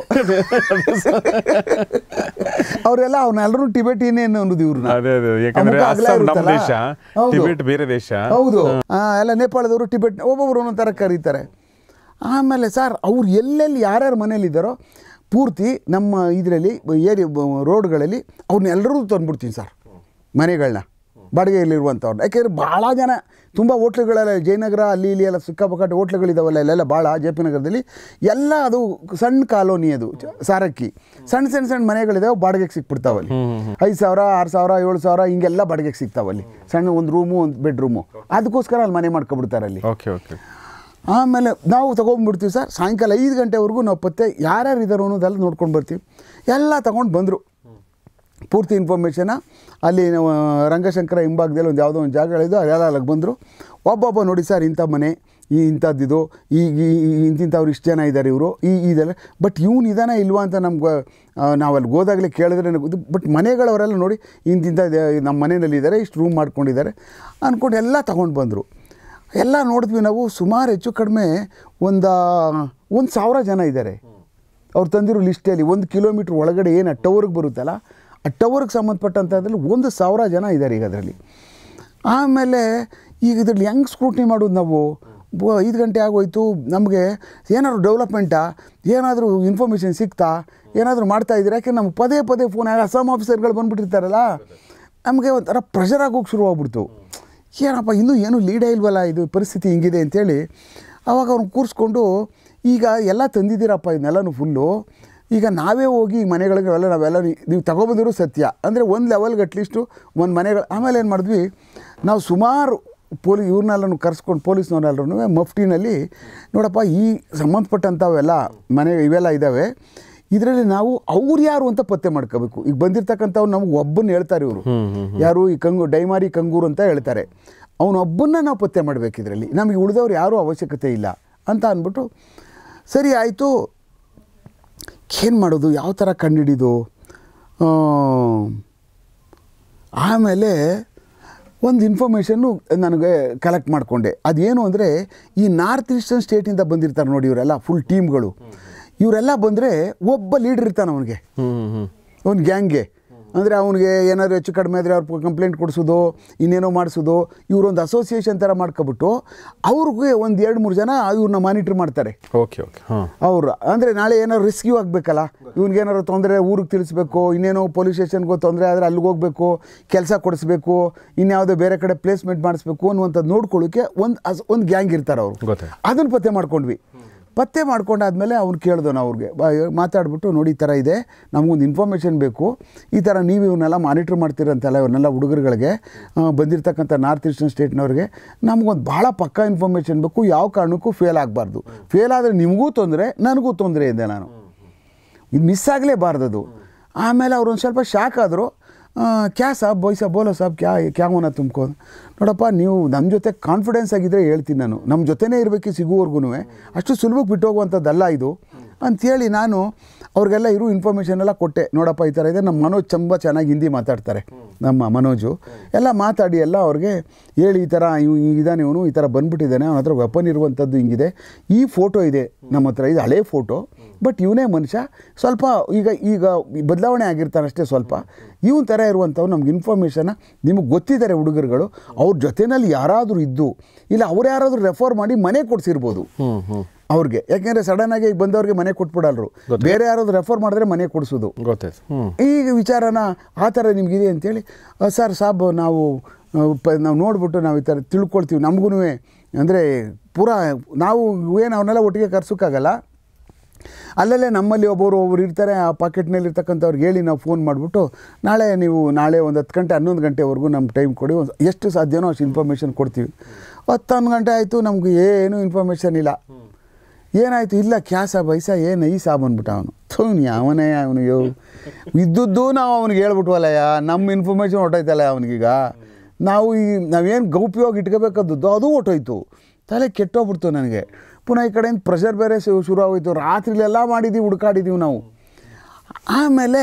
ಅವರೆಲ್ಲ ಅವ್ರನ್ನೆಲ್ಲರೂ ಟಿಬೆಟಿನೇನು ಅನ್ನೋದು ಇವ್ರನ್ನ ಅದೇ ಅದೇ ಯಾಕಂದ್ರೆ ಮುಖ ಅಗಲ ಅಸ್ಸಾಂ ನಮ್ಮ ಇರುತ್ತಲ್ಲ? ದೇಶ ಹೌದು. ಟಿಬೆಟ್ ಬೇರೆ ದೇಶ ಹೌದು ಆ, ಎಲ್ಲ ನೇಪಾಳದವರು ಟಿಬೆಟ್ ಒಬ್ಬೊಬ್ರು ಒಂದೊಂದು ಥರ ಕರೀತಾರೆ ಆಮೇಲೆ ಸರ್ ಅವ್ರು ಎಲ್ಲೆಲ್ಲಿ ಯಾರ್ಯಾರು ಮನೇಲಿದ್ದಾರೋ ಪೂರ್ತಿ ನಮ್ಮ ಇದರಲ್ಲಿ ಏರಿ ರೋಡ್ಗಳಲ್ಲಿ ಅವ್ರನ್ನೆಲ್ಲರೂ ತಂದ್ಬಿಡ್ತೀನಿ ಸರ್ ಮನೆಗಳನ್ನ ಬಾಡಿಗೆಯಲ್ಲಿರುವಂಥವ್ರು ಯಾಕೆಂದರೆ ಭಾಳ ಜನ ತುಂಬ ಹೋಟ್ಲುಗಳೆಲ್ಲ ಜಯನಗರ ಅಲ್ಲಿ ಇಲ್ಲಿ ಎಲ್ಲ ಸಿಕ್ಕಾಪಟ್ಟೆ ಹೋಟ್ಲುಗಳಿದಾವಲ್ಲ ಇಲ್ಲೆಲ್ಲ ಭಾಳ ಜೆ ಪಿ ನಗರದಲ್ಲಿ ಎಲ್ಲ ಅದು ಸಣ್ಣ ಕಾಲೋನಿ ಅದು ಚ- ಸಾರಕ್ಕಿ ಸಣ್ಣ ಸಣ್ಣ ಸಣ್ಣ ಮನೆಗಳಿದಾವೆ ಬಾಡಿಗೆಗೆ ಸಿಕ್ಬಿಡ್ತಾವಲ್ಲಿ ಐದು ಸಾವಿರ ಆರು ಸಾವಿರ ಏಳು ಸಾವಿರ ಹಿಂಗೆಲ್ಲ ಬಾಡಿಗೆಗೆ ಸಿಗ್ತಾವಲ್ಲಿ ಸಣ್ಣ ಒಂದು ರೂಮು ಒಂದು ಬೆಡ್ರೂಮು ಅದಕ್ಕೋಸ್ಕರ ಅಲ್ಲಿ ಮನೆ ಮಾಡ್ಕೊಬಿಡ್ತಾರೆ ಅಲ್ಲಿ ಓಕೆ ಓಕೆ ಆಮೇಲೆ ನಾವು ತೊಗೊಂಡ್ಬಿಡ್ತೀವಿ ಸರ್ ಸಾಯಂಕಾಲ ಐದು ಗಂಟೆವರೆಗೂ ನಾವು ಪತ್ತೆ ಯಾರ್ಯಾರು ಇದ್ದಾರೋ ಅನ್ನೋದೆಲ್ಲ ನೋಡ್ಕೊಂಡು ಬರ್ತೀವಿ ಎಲ್ಲ ತೊಗೊಂಡು ಬಂದರು ಪೂರ್ತಿ ಇನ್ಫಾರ್ಮೇಷನ ಅಲ್ಲಿ ನಾವು ರಂಗಶಂಕರ ಹಿಂಭಾಗದಲ್ಲಿ ಒಂದು ಯಾವುದೋ ಒಂದು ಜಾಗಗಳಿದ್ದು ಅದೆಲ್ಲ ಅಲ್ಲಿಗೆ ಬಂದರು ಒಬ್ಬೊಬ್ಬ ನೋಡಿ ಸರ್ ಇಂಥ ಮನೆ ಈ ಇಂಥದ್ದಿದು ಈಗ ಇಂತಿಂಥವ್ರು ಇಷ್ಟು ಜನ ಇದ್ದಾರೆ ಇವರು ಈ ಇದೆಲ್ಲ ಬಟ್ ಇವ್ನು ಇದಾನ ಇಲ್ವಾ ಅಂತ ನಮ್ಗೆ ನಾವು ಅಲ್ಲಿ ಹೋದಾಗಲೇ ಕೇಳಿದ್ರೆ ನನಗೆ ಬಟ್ ಮನೆಗಳವರೆಲ್ಲ ನೋಡಿ ಇಂತಿಂಥ ಇದೆ- ನಮ್ಮ ಮನೆಯಲ್ಲಿ ಇದ್ದಾರೆ ಇಷ್ಟು ರೂಮ್ ಮಾಡ್ಕೊಂಡಿದ್ದಾರೆ ಅಂದ್ಕೊಂಡು ಎಲ್ಲ ತಗೊಂಡು ಬಂದರು ಎಲ್ಲ ನೋಡಿದ್ವಿ ನಾವು ಸುಮಾರು ಹೆಚ್ಚು ಕಡಿಮೆ ಒಂದು ಒಂದು ಸಾವಿರ ಜನ ಇದ್ದಾರೆ ಅವ್ರು ತಂದಿರೋ ಲಿಸ್ಟಲ್ಲಿ ಒಂದು ಕಿಲೋಮೀಟ್ರ್ ಒಳಗಡೆ ಏನು ಆ ಟವರ್ಗೆ ಬರುತ್ತಲ್ಲ ಆ ಟವರ್ಗೆ ಸಂಬಂಧಪಟ್ಟಂಥದ್ರಲ್ಲಿ ಒಂದು ಸಾವಿರ ಜನ ಇದ್ದಾರೆ ಈಗ ಅದರಲ್ಲಿ ಆಮೇಲೆ ಈಗ ಇದ್ರಲ್ಲಿ ಹೆಂಗೆ ಸ್ಕ್ರೂಟ್ನಿ ಮಾಡೋದು ನಾವು ಬ- ಐದು ಗಂಟೆ ಆಗೋಯ್ತು ನಮಗೆ ಏನಾದ್ರು ಡೆವಲಪ್ಮೆಂಟಾ ಏನಾದರೂ ಇನ್ಫಾರ್ಮೇಷನ್ ಸಿಗ್ತಾ ಏನಾದರೂ ಮಾಡ್ತಾ ಇದ್ದೀರಾ ಯಾಕೆ ನಮ್ಗೆ ಪದೇ ಪದೇ ಫೋನ್ ಅಸ್ಸಾಂ ಆಫೀಸರ್ಗಳು ಬಂದುಬಿಟ್ಟಿರ್ತಾರಲ್ಲ ನಮಗೆ ಒಂಥರ ಪ್ರೆಷರ್ ಆಗೋಗಿ ಶುರುವಾಗ್ಬಿಡ್ತು ಏನಪ್ಪ ಇನ್ನೂ ಏನೂ ಲೀಡೇ ಇಲ್ವಲ್ಲ ಇದು ಪರಿಸ್ಥಿತಿ ಹಿಂಗಿದೆ ಅಂತೇಳಿ ಅವಾಗ ಅವ್ರನ್ನ ಕೂರಿಸ್ಕೊಂಡು ಈಗ ಎಲ್ಲ ತಂದಿದ್ದೀರಪ್ಪ ಇದನ್ನೆಲ್ಲನೂ ಫುಲ್ಲು ಈಗ ನಾವೇ ಹೋಗಿ ಈ ಮನೆಗಳಿಗೆ ಎಲ್ಲ ನಾವೆಲ್ಲ ನೀ- ನೀವು ತಗೊಬಂದಿರೋ ಸತ್ಯ ಅಂದರೆ ಒಂದು ಲೆವೆಲ್ಗೆ ಅಟ್ಲೀಸ್ಟು ಒಂದು ಮನೆಗಳು ಆಮೇಲೆ ಏನು ಮಾಡಿದ್ವಿ ನಾವು ಸುಮಾರು ಪೊಲೀ ಇವ್ರನ್ನೆಲ್ಲನೂ ಕರೆಸ್ಕೊಂಡು ಪೊಲೀಸ್ನವ್ರೆಲ್ಲರೂ ಮಫ್ಟಿನಲ್ಲಿ ನೋಡಪ್ಪ ಈ ಸಂಬಂಧಪಟ್ಟಂಥವೆಲ್ಲ ಮನೆ ಇವೆಲ್ಲ ಇದ್ದಾವೆ ಇದರಲ್ಲಿ ನಾವು ಅವ್ರು ಯಾರು ಅಂತ ಪತ್ತೆ ಮಾಡ್ಕೋಬೇಕು ಈಗ ಬಂದಿರ್ತಕ್ಕಂಥವ್ರು ನಮ್ಗೆ ಒಬ್ಬನ ಹೇಳ್ತಾರೆ ಇವರು ಯಾರು ಈ ಕಂಗು ಡೈಮಾರಿ ಕಂಗೂರು ಅಂತ ಹೇಳ್ತಾರೆ ಅವನೊಬ್ಬನ್ನ ನಾವು ಪತ್ತೆ ಮಾಡಬೇಕು ಇದರಲ್ಲಿ ನಮಗೆ ಉಳಿದವ್ರು ಯಾರೂ ಅವಶ್ಯಕತೆ ಇಲ್ಲ ಅಂತ ಅಂದ್ಬಿಟ್ಟು ಸರಿ ಆಯಿತು ಏನು ಮಾಡೋದು ಯಾವ ಥರ ಕಂಡುಹಿಡಿದು ಆಮೇಲೆ ಒಂದು ಇನ್ಫಾರ್ಮೇಷನ್ನು ನನಗೆ ಕಲೆಕ್ಟ್ ಮಾಡಿಕೊಂಡೆ ಅದೇನು ಅಂದರೆ ಈ ನಾರ್ತ್ ಈಸ್ಟರ್ನ್ ಸ್ಟೇಟಿಂದ ಬಂದಿರ್ತಾರೆ ನೋಡಿ ಇವರೆಲ್ಲ ಫುಲ್ ಟೀಮ್ಗಳು ಇವರೆಲ್ಲ ಬಂದರೆ ಒಬ್ಬ ಲೀಡರ್ ಇರ್ತಾನೆ ಅವನಿಗೆ ಹ್ಞೂ ಹ್ಞೂ ಒಂದು ಗ್ಯಾಂಗ್ಗೆ ಅಂದರೆ ಅವನಿಗೆ ಏನಾದರೂ ಹೆಚ್ಚು ಕಡಿಮೆ ಆದರೆ ಅವ್ರು ಕಂಪ್ಲೇಂಟ್ ಕೊಡಿಸೋದು ಇನ್ನೇನೋ ಮಾಡಿಸೋದು ಇವರೊಂದು ಅಸೋಸಿಯೇಷನ್ ಥರ ಮಾಡ್ಕೊಬಿಟ್ಟು ಅವ್ರಿಗೆ ಒಂದು ಎರಡು ಮೂರು ಜನ ಇವ್ರನ್ನ ಮಾನಿಟ್ರ್ ಮಾಡ್ತಾರೆ ಓಕೆ ಓಕೆ ಹಾಂ ಅವ್ರು ಅಂದರೆ ನಾಳೆ ಏನಾದ್ರು ರಿಸ್ಕ್ಯೂ ಆಗಬೇಕಲ್ಲ ಇವ್ನಿಗೆ ಏನಾದ್ರು ತೊಂದರೆ ಊರಿಗೆ ತಿಳಿಸ್ಬೇಕು ಇನ್ನೇನೋ ಪೊಲೀಸ್ ಸ್ಟೇಷನ್ಗೂ ತೊಂದರೆ ಆದರೆ ಅಲ್ಲಿಗೆ ಹೋಗಬೇಕು ಕೆಲಸ ಕೊಡಿಸ್ಬೇಕು ಇನ್ಯಾವುದೋ ಬೇರೆ ಕಡೆ ಪ್ಲೇಸ್ಮೆಂಟ್ ಮಾಡಿಸ್ಬೇಕು ಅನ್ನುವಂಥದ್ದು ನೋಡ್ಕೊಳ್ಳೋಕ್ಕೆ ಒಂದು ಅಸ್ ಒಂದು ಗ್ಯಾಂಗ್ ಇರ್ತಾರೆ ಅವರು ಗೊತ್ತಾಯ್ತು ಅದನ್ನು ಪತ್ತೆ ಮಾಡ್ಕೊಂಡ್ವಿ ಪತ್ತೆ ಮಾಡ್ಕೊಂಡಾದ್ಮೇಲೆ ಅವ್ನು ಕೇಳ್ದು ನಾವು ಅವ್ರಿಗೆ ಬಾ ಮಾತಾಡ್ಬಿಟ್ಟು ನೋಡಿ ಈ ಥರ ಇದೆ ನಮಗೊಂದು ಇನ್ಫಾರ್ಮೇಷನ್ ಬೇಕು ಈ ಥರ ನೀವು ಇವನ್ನೆಲ್ಲ ಮಾನಿಟ್ರ್ ಮಾಡ್ತೀರಂತಲ್ಲ ಇವ್ರನ್ನೆಲ್ಲ ಹುಡುಗರುಗಳಿಗೆ ಆ, ಬಂದಿರತಕ್ಕಂಥ ನಾರ್ತ್ ಈಸ್ಟರ್ನ್ ಸ್ಟೇಟ್ನವ್ರಿಗೆ ನಮಗೊಂದು ಭಾಳ ಪಕ್ಕಾ ಇನ್ಫಾರ್ಮೇಷನ್ ಬೇಕು ಯಾವ ಕಾರಣಕ್ಕೂ ಫೇಲ್ ಆಗಬಾರ್ದು ಫೇಲ್ ಆದರೆ ನಿಮಗೂ ತೊಂದರೆ ನನಗೂ ತೊಂದರೆ ಇದೆ ನಾನು ಇದು ಮಿಸ್ ಆಗಲೇಬಾರ್ದದು ಆಮೇಲೆ ಅವ್ರು ಒಂದು ಸ್ವಲ್ಪ ಶಾಕ್ ಆದರು ಕ್ಯಾ ಸಾಬ್ ಬೊಯ್ ಸಾಬ್ ಬೋಲೋ ಸಾಬ್ ಕ್ಯಾ ಕ್ಯಾ ಹೋನ ತುಮ್ಕೋ ನೋಡಪ್ಪ ನೀವು ನಮ್ಮ ಜೊತೆ ಕಾನ್ಫಿಡೆನ್ಸ್ ಆಗಿದ್ದರೆ ಹೇಳ್ತೀನಿ ನಾನು ನಮ್ಮ ಜೊತೆನೇ ಇರಬೇಕು ಸಿಗುವವರೆಗೂ ಅಷ್ಟು ಸುಲಭಕ್ಕೆ ಬಿಟ್ಟು ಹೋಗುವಂಥದ್ದಲ್ಲ ಇದು ಅಂಥೇಳಿ ನಾನು ಅವ್ರಿಗೆಲ್ಲ ಇರೋ ಇನ್ಫಾರ್ಮೇಷನ್ ಎಲ್ಲ ಕೊಟ್ಟೆ ನೋಡಪ್ಪ ಈ ಥರ ಇದೆ ನಮ್ಮ ಮನೋಜ್ ತುಂಬ ಚೆನ್ನಾಗಿ ಹಿಂದಿ ಮಾತಾಡ್ತಾರೆ ನಮ್ಮ ಮನೋಜು ಎಲ್ಲ ಮಾತಾಡಿ ಎಲ್ಲ ಅವ್ರಿಗೆ ಹೇಳಿ ಈ ಥರ ಇವ್ ಇದ್ದಾನೆ ಇವನು ಈ ಥರ ಬಂದ್ಬಿಟ್ಟಿದ್ದಾನೆ ಅವನ ಹತ್ರ ವೆಪನ್ ಇರುವಂಥದ್ದು ಹಿಂಗಿದೆ ಈ ಫೋಟೋ ಇದೆ ನಮ್ಮ ಹತ್ರ ಇದು ಹಳೇ ಫೋಟೋ ಬಟ್ ಇವನೇ ಮನುಷ್ಯ ಸ್ವಲ್ಪ ಈಗ ಈಗ ಬದಲಾವಣೆ ಆಗಿರ್ತಾನೆ ಅಷ್ಟೇ ಸ್ವಲ್ಪ ಇವನ್ ಥರ ಇರುವಂಥವ್ರು ನಮ್ಗೆ ಇನ್ಫಾರ್ಮೇಷನ್ನ ನಿಮಗೆ ಗೊತ್ತಿದ್ದಾರೆ ಹುಡುಗರುಗಳು ಅವ್ರ ಜೊತೆಯಲ್ಲಿ ಯಾರಾದರೂ ಇದ್ದು ಇಲ್ಲ ಅವ್ರು ಯಾರಾದರೂ ರೆಫರ್ ಮಾಡಿ ಮನೆ ಕೊಡಿಸಿರ್ಬೋದು ಹ್ಞೂ ಹ್ಞೂ ಅವ್ರಿಗೆ ಯಾಕೆಂದರೆ ಸಡನ್ನಾಗಿ ಈಗ ಬಂದವ್ರಿಗೆ ಮನೆ ಕೊಟ್ಬಿಡಲ್ರು ಬೇರೆ ಯಾರಾದರೂ ರೆಫರ್ ಮಾಡಿದ್ರೆ ಮನೆ ಕೊಡಿಸೋದು ಗೊತ್ತಾಯ್ತು ಹ್ಞೂ ಈಗ ವಿಚಾರನ ಆ ಥರ ನಿಮಗಿದೆ ಅಂತೇಳಿ "ಅ, ಸರ್ ಸಾಬ್ ನಾವು ಆ, ಪ ನಾವು ನೋಡ್ಬಿಟ್ಟು ನಾವು ಈ ಥರ ತಿಳ್ಕೊಳ್ತೀವಿ ನಮಗೂ ಅಂದರೆ ಪೂರಾ ನಾವು ಏನು ಅವನ್ನೆಲ್ಲ ಒಟ್ಟಿಗೆ ಕರ್ಸೋಕ್ಕಾಗಲ್ಲ ಅಲ್ಲಲ್ಲೇ ನಮ್ಮಲ್ಲಿ ಒಬ್ಬರು ಒಬ್ರು ಇರ್ತಾರೆ ಆ ಪಾಕೆಟ್ನಲ್ಲಿ ಇರ್ತಕ್ಕಂಥವ್ರಿಗೆ ಹೇಳಿ ನಾವು ಫೋನ್ ಮಾಡಿಬಿಟ್ಟು ನಾಳೆ ನೀವು ನಾಳೆ ಒಂದು ಹತ್ತು ಗಂಟೆ ಹನ್ನೊಂದು ಗಂಟೆವರೆಗೂ ನಮ್ಗೆ ಟೈಮ್ ಕೊಡಿ ಒಂದು ಎಷ್ಟು ಸಾಧ್ಯನೋ ಅಷ್ಟು ಇನ್ಫಾರ್ಮೇಷನ್ ಕೊಡ್ತೀವಿ ಹತ್ತು ಹನ್ನೊಂದು ಗಂಟೆ ಆಯಿತು ನಮ್ಗೆ ಏನೂ ಇನ್ಫಾರ್ಮೇಷನ್ ಇಲ್ಲ ಏನಾಯಿತು ಇಲ್ಲ ಕ್ಯಾ ಸಾಬ್ ಐಸ ಏನು ಈ ಸಾಬ್ ಅಂದ್ಬಿಟ್ಟ ಅವನು ಥೂನ್ ಅವನೇ ಅವನು ಯೋ ಇದ್ದದ್ದು ನಾವು ಅವ್ನಿಗೆ ಹೇಳ್ಬಿಟ್ವಲ್ಲಯ್ಯ ನಮ್ಮ ಇನ್ಫಾರ್ಮೇಷನ್ ಹೊಟ್ಟೋಯ್ತಲ್ಲ ಅವನಿಗೀಗ ನಾವು ಈ ನಾವೇನು ಗೌಪ್ಯವಾಗಿ ಇಟ್ಕೋಬೇಕಾದದ್ದು ಅದು ಹೊಟ್ಟೋಯ್ತು ತಲೆ ಕೆಟ್ಟೋಗ್ಬಿಡ್ತು ನನಗೆ ಪುನಃ ಈ ಕಡೆಯಿಂದ ಪ್ರೆಷರ್ ಬೇರೆ ಶು- ಶುರು ಆಗೋಯ್ತು ರಾತ್ರಿಲೆಲ್ಲ ಮಾಡಿದ್ದೀವಿ ಹುಡುಕಾಡಿದ್ದೀವಿ ನಾವು ಆಮೇಲೆ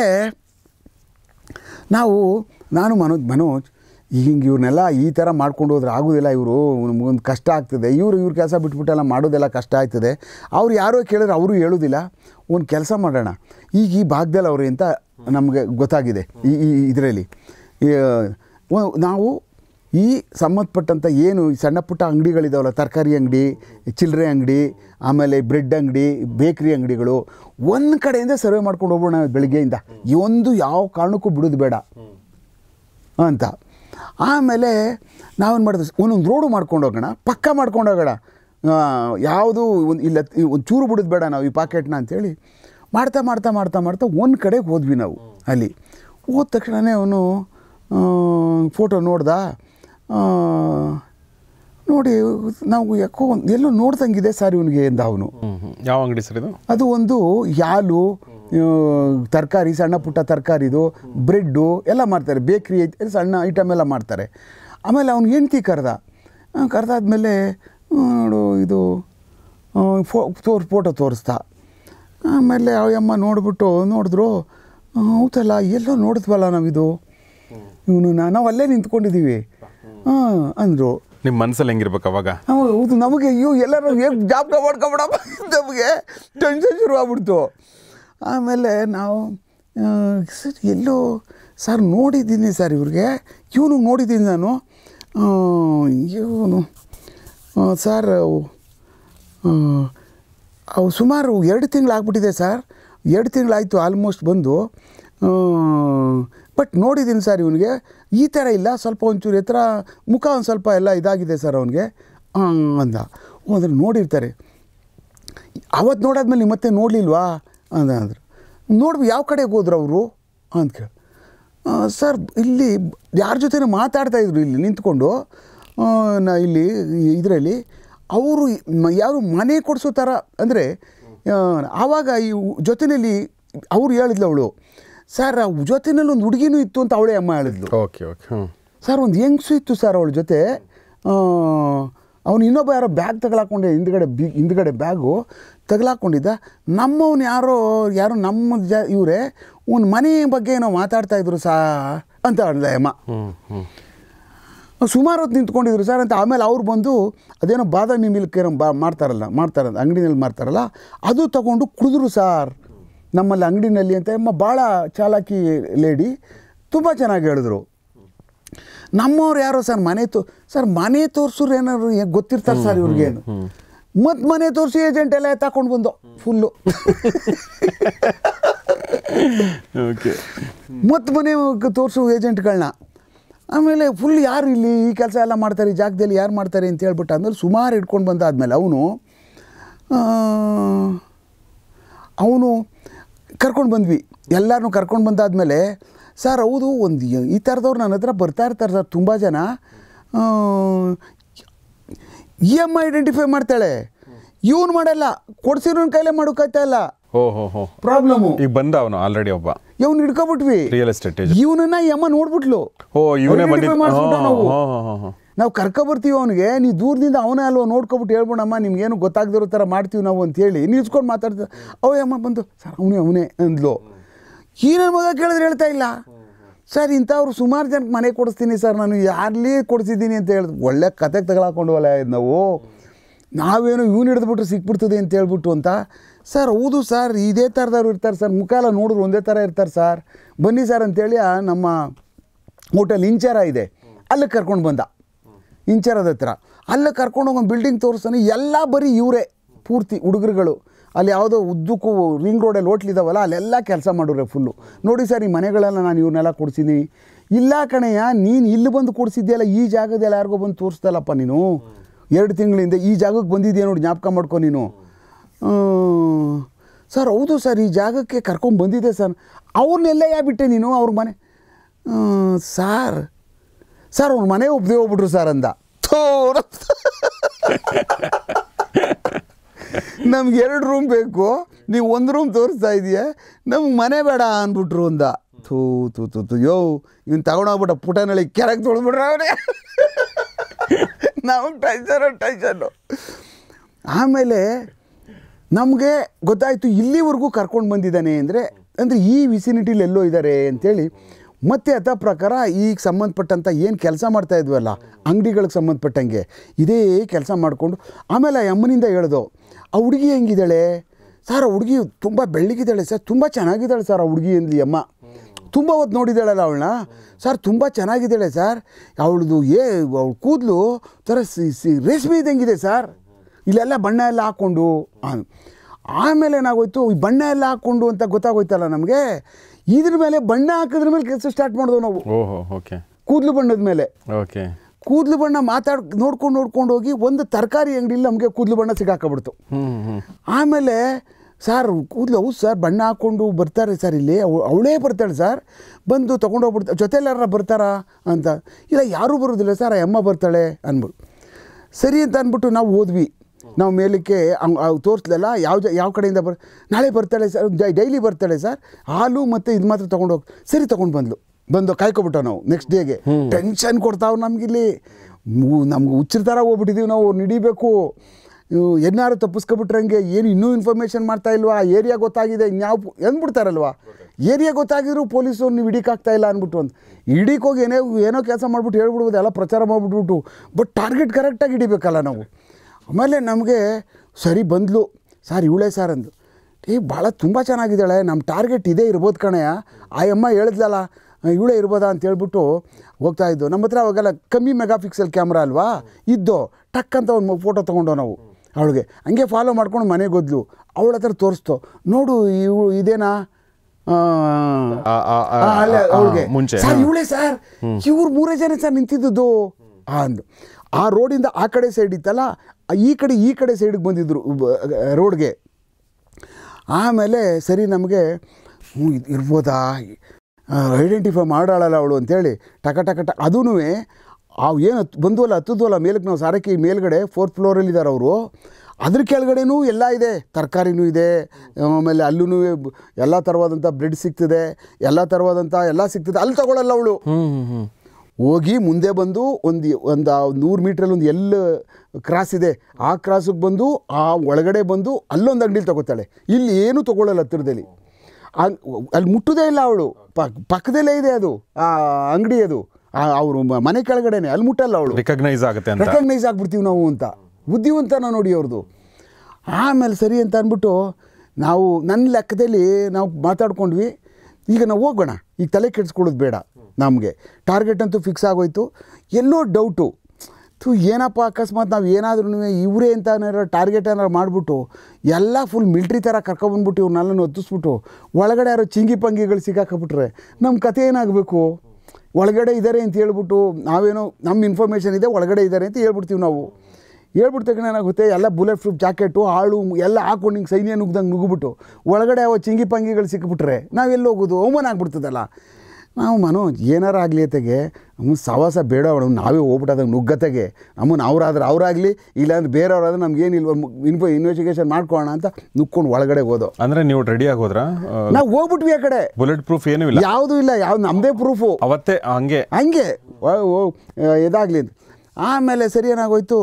ನಾವು ನಾನು ಮನೋಜ್ ಮನೋಜ್ ಹಿಂಗೆ ಇವ್ರನ್ನೆಲ್ಲ ಈ ಥರ ಮಾಡ್ಕೊಂಡು ಹೋದ್ರೆ ಆಗೋದಿಲ್ಲ ಇವರು ಒಂದು ಕಷ್ಟ ಆಗ್ತದೆ ಇವರು ಇವ್ರ ಕೆಲಸ ಬಿಟ್ಬಿಟ್ಟೆಲ್ಲ ಮಾಡೋದೆಲ್ಲ ಕಷ್ಟ ಆಗ್ತದೆ ಅವ್ರು ಯಾರೋ ಕೇಳಿದ್ರೆ ಅವರು ಹೇಳೋದಿಲ್ಲ ಒಂದು ಕೆಲಸ ಮಾಡೋಣ ಈಗ ಈ ಭಾಗದಲ್ಲಿ ಅವ್ರು ಅಂತ ನಮಗೆ ಗೊತ್ತಾಗಿದೆ ಈ ಈ ಇದರಲ್ಲಿ ನಾವು ಈ ಸಂಬಂಧಪಟ್ಟಂಥ ಏನು ಈ ಸಣ್ಣ ಪುಟ್ಟ ಅಂಗಡಿಗಳಿದಾವಲ್ಲ ತರಕಾರಿ ಅಂಗಡಿ ಚಿಲ್ಲರೆ ಅಂಗಡಿ ಆಮೇಲೆ ಬ್ರೆಡ್ ಅಂಗಡಿ ಬೇಕ್ರಿ ಅಂಗಡಿಗಳು ಒಂದು ಕಡೆಯಿಂದ ಸರ್ವೆ ಮಾಡ್ಕೊಂಡು ಹೋಗೋಣ ಬೆಳಗ್ಗೆಯಿಂದ ಈ ಒಂದು ಯಾವ ಕಾರಣಕ್ಕೂ ಬಿಡೋದು ಬೇಡ ಅಂತ ಆಮೇಲೆ ನಾವೇನು ಮಾಡಿದ್ವಿ ಒಂದೊಂದು ರೋಡು ಮಾಡ್ಕೊಂಡು ಹೋಗೋಣ ಪಕ್ಕ ಮಾಡ್ಕೊಂಡು ಹೋಗೋಣ ಆ, ಯಾವುದು ಒಂದು ಇಲ್ಲ ಒಂದು ಚೂರು ಬಿಡೋದು ಬೇಡ ನಾವು ಈ ಪಾಕೆಟ್ನ ಅಂತೇಳಿ ಮಾಡ್ತಾ ಮಾಡ್ತಾ ಮಾಡ್ತಾ ಮಾಡ್ತಾ ಒಂದು ಕಡೆಗೆ ಹೋದ್ವಿ ನಾವು ಅಲ್ಲಿ ಹೋದ ತಕ್ಷಣವೇ ಅವನು ಫೋಟೋ ನೋಡ್ದ ಆ, ನೋಡಿ ನಾವು ಯಾಕೋ ಒಂದ್- ಎಲ್ಲೋ ನೋಡ್ದಂಗಿದೆ ಸರ್ ಇವನಿಗೆ ಎಂದ ಅವನು ಹ್ಞೂ ಹ್ಞೂ ಯಾವ ಅಂಗಡಿ ಸರ್ ಇದು ಅದು ಒಂದು ಯಾಲು ತರಕಾರಿ ಸಣ್ಣ ಪುಟ್ಟ ತರಕಾರಿದು ಬ್ರೆಡ್ಡು ಎಲ್ಲ ಮಾಡ್ತಾರೆ ಬೇಕ್ರಿ ಸಣ್ಣ ಐಟಮ್ ಎಲ್ಲ ಮಾಡ್ತಾರೆ ಆಮೇಲೆ ಅವ್ನು ಹೆಂಡ್ತಿ ಕರೆದ ಕರೆದಾದ್ಮೇಲೆ ನೋಡು ಇದು ಆ, ಫೋ ತೋರ್ ಫೋಟೋ ತೋರಿಸ್ದ ಆಮೇಲೆ ಅಯ್ಯಮ್ಮ ನೋಡ್ಬಿಟ್ಟು ನೋಡಿದ್ರು ಆ, ಹೌದಲ್ಲ ಎಲ್ಲೋ ನೋಡಿದ್ವಲ್ಲ ನಾವಿದು ಇವನು ನಾವು ಅಲ್ಲೇ ನಿಂತ್ಕೊಂಡಿದ್ದೀವಿ ಹಾಂ ಅಂದರು ನಿಮ್ಮ ಮನಸ್ಸಲ್ಲಿ ಹೆಂಗಿರ್ಬೇಕು ಅವಾಗ ಹೌದು ನಮಗೆ ಅಯ್ಯೋ ಎಲ್ಲರೂ ಹೇಗೆ ಜಾಬ್ಕ ಮಾಡ್ಕೊಬಿಡಪ್ಪ ನಮಗೆ ಟೆನ್ಷನ್ ಶುರು ಆಗ್ಬಿಡ್ತು ಆಮೇಲೆ ನಾವು ಆ, ಸರ್ ಎಲ್ಲೋ ಸರ್ ನೋಡಿದ್ದೀನಿ ಸರ್ ಇವ್ರಿಗೆ ಇವನು ನೋಡಿದ್ದೀನಿ ನಾನು ಇವನು ಸರ್ ಆ, ಅವು ಸುಮಾರು ಎರಡು ತಿಂಗಳಾಗ್ಬಿಟ್ಟಿದೆ ಸರ್ ಎರಡು ತಿಂಗಳಾಯಿತು ಆಲ್ಮೋಸ್ಟ್ ಬಂದು ಬಟ್ ನೋಡಿದ್ದೀನಿ ಸರ್ ಇವನಿಗೆ ಈ ಥರ ಇಲ್ಲ ಸ್ವಲ್ಪ ಒಂಚೂರು ಎತ್ತರ ಮುಖ ಒಂದು ಸ್ವಲ್ಪ ಎಲ್ಲ ಇದಾಗಿದೆ ಸರ್ ಅವನಿಗೆ ಅಂದ ಓ ಅಂದ್ರೆ ನೋಡಿರ್ತಾರೆ ಅವತ್ತು ನೋಡಾದ್ಮೇಲೆ ನೀವು ಮತ್ತೆ ನೋಡಲಿಲ್ವಾ ಅಂದ ಅಂದರು ನೋಡ್ಬಿ ಯಾವ ಕಡೆಗೆ ಹೋದ್ರು ಅವರು ಅಂತ ಕೇಳಿ ಸರ್ ಇಲ್ಲಿ ಯಾರ ಜೊತೆ ಮಾತಾಡ್ತಾಯಿದ್ರು ಇಲ್ಲಿ ನಿಂತ್ಕೊಂಡು ಆ, ನಾ ಇಲ್ಲಿ ಇದರಲ್ಲಿ ಅವರು ಯಾರು ಮನೆ ಕೊಡಿಸೋ ಥರ ಅಂದರೆ ಆವಾಗ ಈ ಜೊತೆಯಲ್ಲಿ ಅವ್ರು ಹೇಳಿದ್ಲು ಅವಳು ಸರ್ ಆ ಜೊತೆಯಲ್ಲಿ ಒಂದು ಹುಡುಗಿನೂ ಇತ್ತು ಅಂತ ಅವಳೇ ಅಮ್ಮ ಹೇಳಿದ್ಲು ಓಕೆ ಓಕೆ ಹ್ಞೂ ಸರ್ ಒಂದು ಹೆಂಗ್ಸು ಇತ್ತು ಸರ್ ಅವಳ ಜೊತೆ ಅವನು ಇನ್ನೊಬ್ಬ ಯಾರೋ ಬ್ಯಾಗ್ ತಗಲಾಕೊಂಡೆ ಹಿಂದ್ಗಡೆ ಬಿ ಹಿಂದ್ಗಡೆ ಬ್ಯಾಗು ತಗಲಾಕೊಂಡಿದ್ದ ನಮ್ಮವನು ಯಾರೋ ಯಾರೋ ನಮ್ಮ ಜ ಇವರೇ ಒಂದು ಮನೆ ಬಗ್ಗೆ ಏನೋ ಮಾತಾಡ್ತಾ ಇದ್ರು ಸಾ ಅಂತ ಹೇಳಿದೆ ಅಮ್ಮ ಹ್ಞೂ ಹ್ಞೂ ಸುಮಾರು ಹೊತ್ತು ನಿಂತ್ಕೊಂಡಿದ್ರು ಸರ್ ಅಂತ ಆಮೇಲೆ ಅವ್ರು ಬಂದು ಅದೇನೋ ಬಾದಾಮಿ ಮಿಲ್ಕ್ ಏನೋ ಬಾ ಮಾಡ್ತಾರಲ್ಲ ಮಾಡ್ತಾರಲ್ಲ ಅಂಗಡಿನಲ್ಲಿ ಮಾಡ್ತಾರಲ್ಲ ಅದು ತಗೊಂಡು ಕುಡಿದ್ರು ಸಾರ್ ನಮ್ಮಲ್ಲಿ ಅಂಗಡಿನಲ್ಲಿ ಅಂತ ಅಮ್ಮ ಭಾಳ ಚಾಲಾಕಿ ಲೇಡಿ ತುಂಬ ಚೆನ್ನಾಗಿ ಹೇಳಿದ್ರು ನಮ್ಮವ್ರು ಯಾರೋ ಸರ್ ಮನೆ ತೋ ಸರ್ ಮನೆ ತೋರ್ಸೋರು ಏನಾದ್ರು ಏ- ಗೊತ್ತಿರ್ತಾರೆ ಸರ್ ಇವ್ರಿಗೇನು ಮತ್ತು ಮನೆ ತೋರಿಸಿ ಏಜೆಂಟ್ ಎಲ್ಲ ತಗೊಂಡು ಬಂದು ಫುಲ್ಲು ಓಕೆ ಮತ್ತು ಮನೆ ತೋರಿಸು ಏಜೆಂಟ್ಗಳನ್ನ ಆಮೇಲೆ ಫುಲ್ ಯಾರು ಇಲ್ಲಿ ಈ ಕೆಲಸ ಎಲ್ಲ ಮಾಡ್ತಾರೆ ಈ ಜಾಗದಲ್ಲಿ ಯಾರು ಮಾಡ್ತಾರೆ ಅಂತ ಹೇಳ್ಬಿಟ್ಟು ಆದ್ಮೇಲೆ ಸುಮಾರು ಇಟ್ಕೊಂಡು ಬಂದಾದ್ಮೇಲೆ ಅವನು ಅವನು ಕರ್ಕೊಂಡು ಬಂದ್ವಿ ಎಲ್ಲರನ್ನೂ ಕರ್ಕೊಂಡು ಬಂದಾದ್ಮೇಲೆ ಸರ್ ಹೌದು ಒಂದು ಈ ಥರದವ್ರು ನನ್ನ ಹತ್ರ ಬರ್ತಾ ಇರ್ತಾರೆ ಸರ್ ತುಂಬ ಜನ ಇ ಎಮ್ ಐಡೆಂಟಿಫೈ ಮಾಡ್ತಾಳೆ ಇವನು ಮಾಡಲ್ಲ ಕೊಡ್ಸಿರೋನ್ ಕೈಲೇ ಮಾಡೋಕ್ಕಾಗ್ತಾ ಇಲ್ಲ ಹೋ ಹೋ ಹೋ ಪ್ರಾಬ್ಲಮ್ಮು ಈಗ ಬಂದ ಅವನು ಆಲ್ರೆಡಿ ಒಬ್ಬ ಇವ್ನು ಹಿಡ್ಕೊಬಿಟ್ವಿ ರಿಯಲ್ ಎಸ್ಟೇಟ್ ಏಜೆಂಟ್ ಇವನನ್ನ ಈ ಅಮ್ಮ ನೋಡ್ಬಿಟ್ಲು ಓ ಇವನೇ Identify ಬಂದಿದ್ದು ಮಾಡ್ಸ್ಬಿಟ್ಟ ನಾವು. ಹೋ, ಹೋ, ಹೋ, ಹೋ. ನಾವು ಕರ್ಕೊಬರ್ತೀವಿ ಅವನಿಗೆ ನೀವು ದೂರದಿಂದ ಅವನೇ ಅಲ್ವ ನೋಡ್ಕೊಬಿಟ್ಟು ಹೇಳ್ಬೋಣಮ್ಮ ನಿಮ್ಗೇನು ಗೊತ್ತಾಗದಿರೋ ಥರ ಮಾಡ್ತೀವಿ ನಾವು ಅಂತೇಳಿ ನಿಲ್ಸ್ಕೊಂಡು ಮಾತಾಡ್ತಾ ಅವ ಅಮ್ಮ ಬಂದು ಸರ್ ಅವನೇ ಅವನೇ ಅಂದ್ಲು ಈ ನನ್ನ ಮಗ ಕೇಳಿದ್ರೆ ಹೇಳ್ತಾ ಇಲ್ಲ ಸರ್ ಇಂಥವ್ರು ಸುಮಾರು ಜನಕ್ಕೆ ಮನೆ ಕೊಡಿಸ್ತೀನಿ ಸರ್ ನಾನು ಯಾರ್ಲಿ ಕೊಡಿಸಿದ್ದೀನಿ ಅಂತ ಹೇಳಿದ್ರು ಒಳ್ಳೆ ಕತೆಗೆ ತಗೊಳಕೊಂಡ್ವಲ್ಲ ಇದು ನಾವು ನಾವೇನು ಇವ್ನು ಹಿಡಿದ್ಬಿಟ್ರೆ ಸಿಕ್ಬಿಡ್ತದೆ ಅಂತ ಹೇಳ್ಬಿಟ್ಟು ಅಂತ ಸರ್ ಹೌದು ಸರ್ ಇದೇ ಥರದವ್ರು ಇರ್ತಾರೆ ಸರ್ ಮುಖ ಎಲ್ಲ ನೋಡಿದ್ರು ಒಂದೇ ಥರ ಇರ್ತಾರೆ ಸರ್ ಬನ್ನಿ ಸರ್ ಅಂತೇಳಿ ಆ ನಮ್ಮ ಹೋಟೆಲ್ ಇಂಚಾರ ಇದೆ ಅಲ್ಲಿಗೆ ಕರ್ಕೊಂಡು ಬಂದ ಇಂಚಾರದ ಹತ್ರ ಅಲ್ಲೇ ಕರ್ಕೊಂಡು ಹೋಗಿ ಬಿಲ್ಡಿಂಗ್ ತೋರಿಸ್ತಾನೆ ಎಲ್ಲ ಬರೀ ಇವರೇ ಪೂರ್ತಿ ಹುಡುಗರುಗಳು ಅಲ್ಲಿ ಯಾವುದೋ ಉದ್ದಕ್ಕೂ ರಿಂಗ್ ರೋಡಲ್ಲಿ ಹೋಟ್ಲಿದಾವಲ್ಲ ಅಲ್ಲೆಲ್ಲ ಕೆಲಸ ಮಾಡೋರೆ ಫುಲ್ಲು ನೋಡಿ ಸರ್ ಈ ಮನೆಗಳೆಲ್ಲ ನಾನು ಇವ್ರನ್ನೆಲ್ಲ ಕೊಡ್ಸಿದ್ದೀನಿ ಇಲ್ಲ ಕಣಯ್ಯ ನೀನು ಇಲ್ಲಿ ಬಂದು ಕೊಡಿಸಿದ್ಯಲ್ಲ ಈ ಜಾಗದೆಲ್ಲ ಯಾರಿಗೋ ಬಂದು ತೋರಿಸ್ತಲ್ಲಪ್ಪ ನೀನು ಎರಡು ತಿಂಗಳಿಂದ ಈ ಜಾಗಕ್ಕೆ ಬಂದಿದ್ಯಾ ನೋಡಿ ಜ್ಞಾಪಕ ಮಾಡ್ಕೊ ನೀನು ಹ್ಮ್. ಸರ್ ಹೌದು ಸರ್ ಈ ಜಾಗಕ್ಕೆ ಕರ್ಕೊಂಡು ಬಂದಿದ್ದೆ ಸರ್ ಅವ್ರನ್ನೆಲ್ಲ ಯಾ ಬಿಟ್ಟೆ ನೀನು ಅವ್ರ ಮನೆ ಹ್ಮ್, ಸಾರ್ ಸರ್ ಅವ್ರ ಮನೆ ಒಬ್ಬದೇ ಹೋಗ್ಬಿಟ್ರು ಸರ್ ಅಂದ ಥೋರ ನಮ್ಗೆ ಎರಡು ರೂಮ್ ಬೇಕು ನೀವು ಒಂದು ರೂಮ್ ತೋರಿಸ್ತಾ ಇದೆಯಾ ನಮ್ಗೆ ಮನೆ ಬೇಡ ಅಂದ್ಬಿಟ್ರು ಅಂದ ಥೂ ಥೂ ಥೂ ಥೂ ಯೋ ಇವ್ನು ತಗೊಂಡೋಗ್ಬಿಟ್ಟ ಪುಟನಳ್ಳಿ ಕೆಳಗೆ ತೊಳೆದ್ಬಿಟ್ರೆ ಅವನೇ ನಮಗೆ ಟೆನ್ಷನು ಟೆನ್ಷನ್ನು ಆಮೇಲೆ ನಮಗೆ ಗೊತ್ತಾಯಿತು ಇಲ್ಲಿವರೆಗೂ ಕರ್ಕೊಂಡು ಬಂದಿದ್ದಾನೆ ಅಂದರೆ ಅಂದರೆ ಈ ವಿಸಿನಿಟಿಲಿ ಎಲ್ಲೋ ಇದ್ದಾರೆ ಅಂತೇಳಿ ಮತ್ತೆ ಅದ ಪ್ರಕಾರ ಈಗ ಸಂಬಂಧಪಟ್ಟಂಥ ಏನು ಕೆಲಸ ಮಾಡ್ತಾ ಇದ್ವಲ್ಲ ಅಂಗಡಿಗಳಿಗೆ ಸಂಬಂಧಪಟ್ಟಂಗೆ ಇದೇ ಕೆಲಸ ಮಾಡಿಕೊಂಡು ಆಮೇಲೆ ಆ ಅಮ್ಮನಿಂದ ಹೇಳ್ದು ಆ ಹುಡುಗಿ ಹೆಂಗಿದ್ದಾಳೆ ಸರ್ ಆ ಹುಡುಗಿ ತುಂಬ ಬೆಳ್ಳಿಗಿದ್ದಾಳೆ ಸರ್ ತುಂಬ ಚೆನ್ನಾಗಿದ್ದಾಳೆ ಸರ್ ಆ ಹುಡುಗಿ ಅಂದ್ಲಿ ಅಮ್ಮ ತುಂಬ ಹೊತ್ತು ನೋಡಿದ್ದಾಳಲ್ಲ ಅವಳನ್ನ ಸರ್ ತುಂಬ ಚೆನ್ನಾಗಿದ್ದಾಳೆ ಸರ್ ಅವಳದು ಏ ಅವಳು ಕೂದಲು ಥರ ಸಿ ಸಿ ರೇಷ್ಮೆ ಇದ್ದಂಗಿದೆ ಸರ್ ಇಲ್ಲೆಲ್ಲ ಬಣ್ಣ ಎಲ್ಲ ಹಾಕ್ಕೊಂಡು ಆ- ಆಮೇಲೆ ಏನಾಗೋಯ್ತು ಈ ಬಣ್ಣ ಎಲ್ಲ ಹಾಕ್ಕೊಂಡು ಅಂತ ಗೊತ್ತಾಗೋಯ್ತಲ್ಲ ನಮಗೆ ಇದ್ರ ಮೇಲೆ ಬಣ್ಣ ಹಾಕಿದ್ರ ಮೇಲೆ ಕೆಲಸ ಸ್ಟಾರ್ಟ್ ಮಾಡಿದ್ವು ನಾವು ಓಹೋ ಓಕೆ ಕೂದಲು ಬಣ್ಣದ ಮೇಲೆ ಓಕೆ ಕೂದಲು ಬಣ್ಣ ಮಾತಾಡ್ ನೋಡ್ಕೊಂಡು ನೋಡ್ಕೊಂಡು ಹೋಗಿ ಒಂದು ತರಕಾರಿ ಅಂಗಡಿಲಿ ನಮಗೆ ಕೂದಲು ಬಣ್ಣ ಸಿಗಾಕಬಿಡ್ತು ಹ್ಞೂ ಹ್ಞೂ ಆಮೇಲೆ ಸರ್ ಕೂದಲು ಹೌದು ಸರ್ ಬಣ್ಣ ಹಾಕ್ಕೊಂಡು ಬರ್ತಾರೆ ಸರ್ ಇಲ್ಲಿ ಅವ್- ಅವಳೇ ಬರ್ತಾಳೆ ಸರ್ ಬಂದು ತೊಗೊಂಡೋಗ್ಬಿಡ್ತಾರೆ ಜೊತೆಲಿ ಯಾರ ಬರ್ತಾರಾ ಅಂತ ಇಲ್ಲ ಯಾರೂ ಬರೋದಿಲ್ಲ ಸರ್ ಆ ಅಮ್ಮ ಬರ್ತಾಳೆ ಅಂದ್ಬಿಟ್ಟು ಸರಿ ಅಂತ ಅಂದ್ಬಿಟ್ಟು ನಾವು ಹೋದ್ವಿ ನಾವು ಮೇಲಕ್ಕೆ ತೋರಿಸ್ಲಲ್ಲ ಯಾವ ಜ ಯಾವ ಕಡೆಯಿಂದ ಬರ್ ನಾಳೆ ಬರ್ತಾಳೆ ಸರ್ ಡೈಲಿ ಬರ್ತಾಳೆ ಸರ್ ಹಾಲು ಮತ್ತು ಇದು ಮಾತ್ರ ತೊಗೊಂಡೋಗಿ ಸರಿ ತೊಗೊಂಡು ಬಂದ್ಲು ಬಂದು ಕಾಯ್ಕೊಬಿಟ್ಟು ನಾವು ನೆಕ್ಸ್ಟ್ ಡೇಗೆ ಟೆನ್ಷನ್ ಕೊಡ್ತಾವ್ ನಮಗಿಲ್ಲಿ ನಮ್ಗೆ ಹುಚ್ಚಿರ ಥರ ಹೋಗ್ಬಿಟ್ಟಿದ್ದೀವಿ ನಾವು ನಿಡಿಬೇಕು ಏನಾರು ತಪ್ಪಿಸ್ಕೊಬಿಟ್ರಂಗೆ ಏನು ಇನ್ನೂ ಇನ್ಫಾರ್ಮೇಷನ್ ಮಾಡ್ತಾ ಇಲ್ವಾ ಏರಿಯಾ ಗೊತ್ತಾಗಿದೆ ಇನ್ಯಾವ ಅಂದ್ಬಿಡ್ತಾರಲ್ವಾ ಏರಿಯಾ ಗೊತ್ತಾಗಿದ್ರು ಪೊಲೀಸರು ನೀವು ಹಿಡಿಕಾಗ್ತಾ ಇಲ್ಲ ಅಂದ್ಬಿಟ್ಟು ಅಂತ ಹಿಡಿಕ್ ಹೋಗಿ ಏನೇ ಏನೋ ಕೆಲಸ ಮಾಡ್ಬಿಟ್ಟು ಹೇಳ್ಬಿಡ್ಬೋದು ಎಲ್ಲ ಪ್ರಚಾರ ಮಾಡಿಬಿಟ್ಬಿಟ್ಟು ಬಟ್ ಟಾರ್ಗೆಟ್ ಕರೆಕ್ಟಾಗಿ ಹಿಡಿಬೇಕಲ್ಲ ನಾವು ಆಮೇಲೆ ನಮಗೆ ಸರಿ ಬಂದ್ಲು ಸರ್ ಇವಳೇ ಸರ್ ಅಂದು ಏ ಭಾಳ ತುಂಬ ಚೆನ್ನಾಗಿದ್ದಾಳೆ ನಮ್ಮ ಟಾರ್ಗೆಟ್ ಇದೇ ಇರ್ಬೋದು ಕಣಯ್ಯ ಆ ಅಮ್ಮ ಹೇಳಿದ್ಲಲ್ಲ ಇವಳೇ ಇರ್ಬೋದಾ ಅಂತ ಹೇಳ್ಬಿಟ್ಟು ಹೋಗ್ತಾ ಇದ್ದು ನಮ್ಮ ಹತ್ರ ಅವಾಗೆಲ್ಲ ಕಮ್ಮಿ ಮೆಗಾ ಪಿಕ್ಸೆಲ್ ಕ್ಯಾಮ್ರಾ ಅಲ್ವಾ ಇದ್ದು ಟಕ್ ಅಂತ ಒಂದು ಫೋಟೋ ತೊಗೊಂಡು ನಾವು ಅವಳಿಗೆ ಹಂಗೆ ಫಾಲೋ ಮಾಡ್ಕೊಂಡು ಮನೆಗೆ ಹೋದ್ಲು ಅವಳ ಹತ್ರ ತೋರಿಸ್ತು ನೋಡು ಇವು ಇದೇನಾ ಆ, ಆ, ಆ, ಆ, ಆ, ಅಲ್ಲೇ ಆ, ಅವ್ಳಿಗೆ ಮುಂಚೆ, ಸರ್ ಹಾ. ಇವಳೇ ಸರ್ ಇವ್ರು ಮೂರೇ ಜನ ಸರ್ ನಿಂತಿದ್ದದ್ದು ಆ ಅಂದು ಆ ರೋಡಿಂದ ಆ ಕಡೆ ಸೈಡ್ ಇತ್ತಲ್ಲ ಆ ಈ ಕಡೆ ಈ ಕಡೆ ಸೈಡಿಗೆ ಬಂದಿದ್ರು ಬ- ರೋಡ್ಗೆ ಆಮೇಲೆ ಸರಿ ನಮಗೆ ಹ್ಞೂ ಇದು ಇರ್ಬೋದಾ ಐಡೆಂಟಿಫೈ ಮಾಡಾಳಲ್ಲ ಅವಳು ಅಂತೇಳಿ ಟಕ ಟಕ ಟಕ ಅದೂ ಅವು ಏನು ಹತ್- ಬಂದ್ವಲ್ಲ ಹತ್ತದ್ವಲ್ಲ ಮೇಲಕ್ಕೆ ನಾವು ಸಾರಕ್ಕಿ ಮೇಲ್ಗಡೆ ಫೋರ್ತ್ ಫ್ಲೋರಲ್ಲಿದ್ದಾರೆ ಅವರು ಅದ್ರ ಕೆಳಗಡೆನೂ ಎಲ್ಲ ಇದೆ ತರಕಾರಿನೂ ಇದೆ ಆಮೇಲೆ ಅಲ್ಲೂ ಎಲ್ಲ ಥರವಾದಂಥ ಬ್ರೆಡ್ ಸಿಗ್ತದೆ ಎಲ್ಲ ಥರವಾದಂಥ ಎಲ್ಲ ಸಿಗ್ತದೆ ಅಲ್ಲಿ ತಗೊಳ್ಳಲ್ಲ ಅವಳು ಹ್ಞೂ ಹ್ಞೂ ಹ್ಞೂ ಹೋಗಿ ಮುಂದೆ ಬಂದು ಒಂದು ಒಂದು ನೂರು ಮೀಟ್ರಲ್ಲಿ ಒಂದು ಎಲ್ಲ ಕ್ರಾಸ್ ಇದೆ ಆ ಕ್ರಾಸಿಗೆ ಬಂದು ಆ ಒಳಗಡೆ ಬಂದು ಅಲ್ಲೊಂದು ಅಂಗಡಿಲಿ ತಗೋತಾಳೆ ಇಲ್ಲಿ ಏನೂ ತಗೊಳ್ಳಲ್ಲ ಹತ್ತಿರದಲ್ಲಿ ಆ- ಅಲ್ಲಿ ಮುಟ್ಟುದೇ ಇಲ್ಲ ಅವಳು ಪಕ್ ಪಕ್ಕದಲ್ಲೇ ಇದೆ ಅದು ಆ ಅಂಗಡಿ ಅದು ಅವರು ಮನೆ ಕೆಳಗಡೆನೆ ಅಲ್ಲಿ ಮುಟ್ಟಲ್ಲ ಅವಳು ರಿಕಗ್ನೈಸ್ ಆಗುತ್ತೆ ಅಂತ ರೆಕಗ್ನೈಸ್ ಆಗ್ಬಿಡ್ತೀವಿ ನಾವು ಅಂತ ಬುದ್ಧಿವಂತನ ನೋಡಿ ಅವ್ರದ್ದು ಆಮೇಲೆ ಸರಿ ಅಂತ ಅಂದ್ಬಿಟ್ಟು ನಾವು ನನ್ನ ಲೆಕ್ಕದಲ್ಲಿ ನಾವು ಮಾತಾಡ್ಕೊಂಡ್ವಿ ಈಗ ನಾವು ಹೋಗೋಣ ಈಗ ತಲೆ ಕೆಡಿಸ್ಕೊಳ್ಳೋದು ಬೇಡ ನಮಗೆ ಟಾರ್ಗೆಟ್ ಅಂತೂ ಫಿಕ್ಸ್ ಆಗೋಯ್ತು ಎಲ್ಲೋ ಡೌಟು ಥೂ ಏನಪ್ಪ ಅಕಸ್ಮಾತ್ ನಾವು ಏನಾದ್ರೂ ಇವರೇ ಅಂತ ಏನಾರು ಟಾರ್ಗೆಟ್ ಏನಾರು ಮಾಡಿಬಿಟ್ಟು ಎಲ್ಲ ಫುಲ್ ಮಿಲ್ಟ್ರಿ ಥರ ಕರ್ಕೊಬಂದ್ಬಿಟ್ಟು ಇವ್ರನ್ನೆಲ್ಲ ಒತ್ತಿಸ್ಬಿಟ್ಟು ಒಳಗಡೆ ಯಾರೋ ಚಿಂಗಿ ಪಂಗಿಗಳು ಸಿಕ್ಕಾಕೊಬಿಟ್ರೆ ನಮ್ಮ ಕತೆ ಏನಾಗಬೇಕು ಒಳಗಡೆ ಇದ್ದಾರೆ ಅಂತ ಹೇಳ್ಬಿಟ್ಟು ನಾವೇನೋ ನಮ್ಮ ಇನ್ಫಾರ್ಮೇಷನ್ ಇದೆ ಒಳಗಡೆ ಇದ್ದಾರೆ ಅಂತ ಹೇಳ್ಬಿಡ್ತೀವಿ ನಾವು ಹೇಳ್ಬಿಟ್ಟು ತಕ್ಷಣ ಏನಾಗುತ್ತೆ ಎಲ್ಲ ಬುಲೆಟ್ ಪ್ರೂಫ್ ಜಾಕೆಟು ಆಳು ಎಲ್ಲ ಹಾಕೊಂಡು ಹಿಂಗೆ ಸೈನ್ಯ ನುಗ್ದಂಗೆ ನುಗ್ಗಿಬಿಟ್ಟು ಒಳಗಡೆ ಯಾವ ಚಿಂಗಿ ಪಂಗಿಗಳು ಸಿಕ್ಬಿಟ್ರೆ ನಾವೆಲ್ಲಿ ಹೋಗೋದು ಅವಮಾನ ಆಗ್ಬಿಡ್ತದಲ್ಲ ನಾವು ಮನೋ ಏನಾರ ಆಗಲಿ ಅತೆಗೆ ನಮ್ಮ ಸವಾಸ ಬೇಡ ಅವನು ನಾವೇ ಹೋಗ್ಬಿಟ್ಟದಾಗ ನುಗ್ಗತೆಗೆ ನಮ್ಮನ್ನು ಅವರಾದ್ರೆ ಅವರಾಗಲಿ ಇಲ್ಲಾಂದ್ರೆ ಬೇರೆಯವರಾದ್ರೆ ನಮ್ಗೇನಿಲ್ವ ಇನ್ಫೋ ಇನ್ವೆಸ್ಟಿಗೇಷನ್ ಮಾಡ್ಕೊಳ್ಳೋಣ ಅಂತ ನುಗ್ಕೊಂಡು ಒಳಗಡೆ ಹೋದೋ ಅಂದ್ರೆ ನೀವು ರೆಡಿ ಆಗೋದ್ರ ನಾವು ಹೋಗ್ಬಿಟ್ವಿ ಆ ಕಡೆ ಬುಲೆಟ್ ಪ್ರೂಫ್ ಏನೂ ಇಲ್ಲ ಯಾವುದೂ ಇಲ್ಲ ಯಾವ್ದು ನಮ್ಮದೇ ಪ್ರೂಫು ಅವತ್ತೇ ಹಂಗೆ ಹಂಗೆ ವ- ವ- ಇದಾಗಲಿ ಅಂತ ಆಮೇಲೆ ಸರಿ ಏನಾಗೋಯ್ತು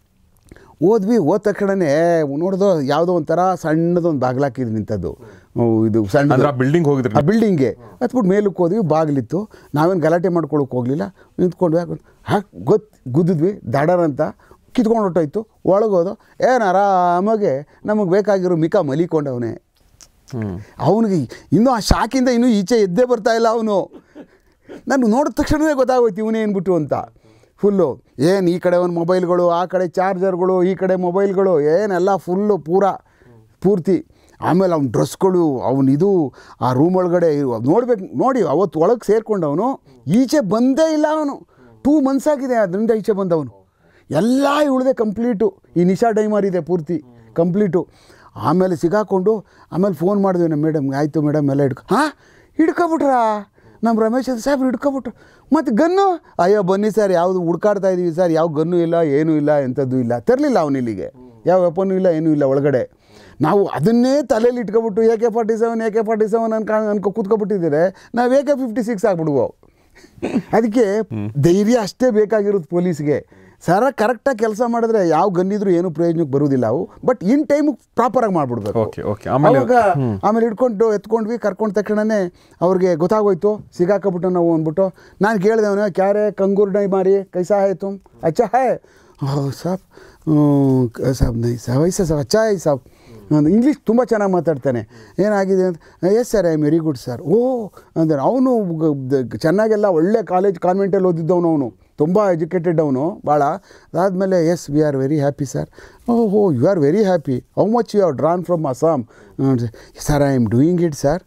ಓದ್ವಿ ಓದ ತಕ್ಷಣನೇ ನೋಡ್ದೋ ಯಾವುದೋ ಒಂಥರ ಸಣ್ಣದೊಂದು ಬಾಗ್ಲಾಕಿದ್ ನಿಂತದ್ದು ಅವು ಇದು ಸಣ್ಣ ಅಂದ್ರೆ ಆ ಬಿಲ್ಡಿಂಗ್ ಹೋಗಿದ್ರಿ ಆ ಬಿಲ್ಡಿಂಗ್ಗೆ ಹತ್ಬಿಟ್ಟು ಮೇಲಕ್ಕೆ ಹೋದ್ವಿ ಬಾಗಿಲಿತ್ತು ನಾವೇನು ಗಲಾಟೆ ಮಾಡ್ಕೊಳಕ್ಕೆ ಹೋಗಲಿಲ್ಲ ನಿಂತ್ಕೊಂಡ್ವಿ ಹಾಕಿ ಗೊತ್ತು ಗುದ್ದಿದ್ವಿ ದಡರ್ ಅಂತ ಕಿತ್ಕೊಂಡು ಹೊಟ್ಟೋಯ್ತು ಒಳಗೋದು ಏನು ಆರಾಮಾಗೆ ನಮಗೆ ಬೇಕಾಗಿರೋ ಮಿಕ ಮಲಿಕೊಂಡವನೇ ಹ್ಮ್ ಅವನಿಗೆ ಇನ್ನೂ ಆ ಶಾಕಿಂದ ಇನ್ನೂ ಈಚೆ ಎದ್ದೇ ಬರ್ತಾ ಇಲ್ಲ ಅವನು ನಾನು ನೋಡಿದ ತಕ್ಷಣವೇ ಗೊತ್ತಾಗೋಯ್ತು ಇವನೇ ಏನ್ಬಿಟ್ಟು ಅಂತ ಫುಲ್ಲು ಏನು ಈ ಕಡೆ ಒಂದು ಮೊಬೈಲ್ಗಳು ಆ ಕಡೆ ಚಾರ್ಜರ್ಗಳು ಈ ಕಡೆ ಮೊಬೈಲ್ಗಳು ಏನೆಲ್ಲ ಫುಲ್ಲು ಪೂರ ಪೂರ್ತಿ ಆಮೇಲೆ ಅವ್ನ ಡ್ರೆಸ್ಗಳು ಅವನು ಇದು ಆ ರೂಮ್ ಒಳಗಡೆ ನೋಡ್ಬೇಕು ನೋಡಿ ಅವತ್ತು ಒಳಗೆ ಸೇರ್ಕೊಂಡವನು ಈಚೆ ಬಂದೇ ಇಲ್ಲ ಅವನು ಟೂ ಮಂತ್ಸ್ ಆಗಿದೆ ಅದರಿಂದ ಈಚೆ ಬಂದವನು ಎಲ್ಲ ಇವಳದೆ ಕಂಪ್ಲೀಟು ಈ ನಿಶಾ ಡೈಮರ್ ಇದೆ ಪೂರ್ತಿ ಕಂಪ್ಲೀಟು ಆಮೇಲೆ ಸಿಗಾಕೊಂಡು ಆಮೇಲೆ ಫೋನ್ ಮಾಡಿದ್ವಿ ನಮ್ಮ ಮೇಡಮ್ ಆಯಿತು ಮೇಡಮ್ ಎಲ್ಲ ಹಿಡ್ಕೊ ಹಾಂ ಹಿಡ್ಕೊಬಿಟ್ರಾ ನಮ್ಮ ರಮೇಶ್ ಸಾಹೇಬ್ರು ಹಿಡ್ಕೊಬಿಟ್ರು ಮತ್ತು ಗನ್ನು ಅಯ್ಯೋ ಬನ್ನಿ ಸರ್ ಯಾವುದು ಹುಡ್ಕಾಡ್ತಾ ಇದ್ದೀವಿ ಸರ್ ಯಾವ ಗನ್ನು ಇಲ್ಲ ಏನೂ ಇಲ್ಲ ಎಂಥದ್ದು ಇಲ್ಲ ತರಲಿಲ್ಲ ಅವನು ಇಲ್ಲಿಗೆ ಯಾವ ವೆಪನ್ನು ಇಲ್ಲ ಏನೂ ಇಲ್ಲ ಒಳಗಡೆ ನಾವು ಅದನ್ನೇ ತಲೆಯಲ್ಲಿ ಇಟ್ಕೊಬಿಟ್ಟು A K forty seven A K forty seven ಅನ್ಕ ಅನ್ಕೊ ಕೂತ್ಕೊಬಿಟ್ಟಿದ್ದೀರಿ ನಾವು ಎ ಕೆ ಫಿಫ್ಟಿ ಸಿಕ್ಸ್ ಆಗ್ಬಿಡುವು ಅದಕ್ಕೆ ಧೈರ್ಯ ಅಷ್ಟೇ ಬೇಕಾಗಿರೋದು ಪೊಲೀಸ್ಗೆ ಸರ ಕರೆಕ್ಟಾಗಿ ಕೆಲಸ ಮಾಡಿದ್ರೆ ಯಾವ ಗನ್ನಿದ್ರು ಏನು ಪ್ರಯೋಜನಕ್ಕೆ ಬರುವುದಿಲ್ಲ ಅವು ಬಟ್ ಇನ್ ಟೈಮ್ ಪ್ರಾಪರಾಗಿ ಮಾಡ್ಬಿಡ್ಬೇಕು ಓಕೆ ಓಕೆ ಆಮೇಲೆ ಅವಾಗ ಆಮೇಲೆ ಹಿಡ್ಕೊಂಡು ಎತ್ಕೊಂಡ್ವಿ ಕರ್ಕೊಂಡು ತಕ್ಷಣನೇ ಅವ್ರಿಗೆ ಗೊತ್ತಾಗೋಯ್ತು ಸಿಗಾಕಬಿಟ್ಟು ನಾವು ಅಂದ್ಬಿಟ್ಟು ನಾನು ಕೇಳಿದೆ ಅವನು ಕ್ಯಾರೆ ಕಂಗೂರ್ ಡೈ ಮಾರಿ ಕೈಸಾ ಹೈ ತುಮ್ ಅಚ್ಚಾ ಹೈ ಓ ಸಾಬ್ ಹ್ಮ್, ಕ- ಸಾಬ್ ನೈ ಸಾಬ್ ಐಸಾ ಸಾಬ್ ಅಚ್ಚಾ ಹೈ ಸಾಬ್ ಇಂಗ್ಲೀಷ್ ತುಂಬ ಚೆನ್ನಾಗಿ ಮಾತಾಡ್ತಾನೆ ಏನಾಗಿದೆ ಅಂತ yes sir I am very good sir oh ಅಂದರೆ ಅವನು ಚೆನ್ನಾಗೆಲ್ಲ ಒಳ್ಳೆ ಕಾಲೇಜ್ ಕಾನ್ವೆಂಟಲ್ಲಿ ಓದಿದ್ದವನು ಅವನು ತುಂಬ ಎಜುಕೇಟೆಡ್ ಅವನು ಭಾಳ ಅದಾದಮೇಲೆ yes we are very happy sir oh ಹೋ you are very happy how much you are drawn from Assam sir I am doing it sir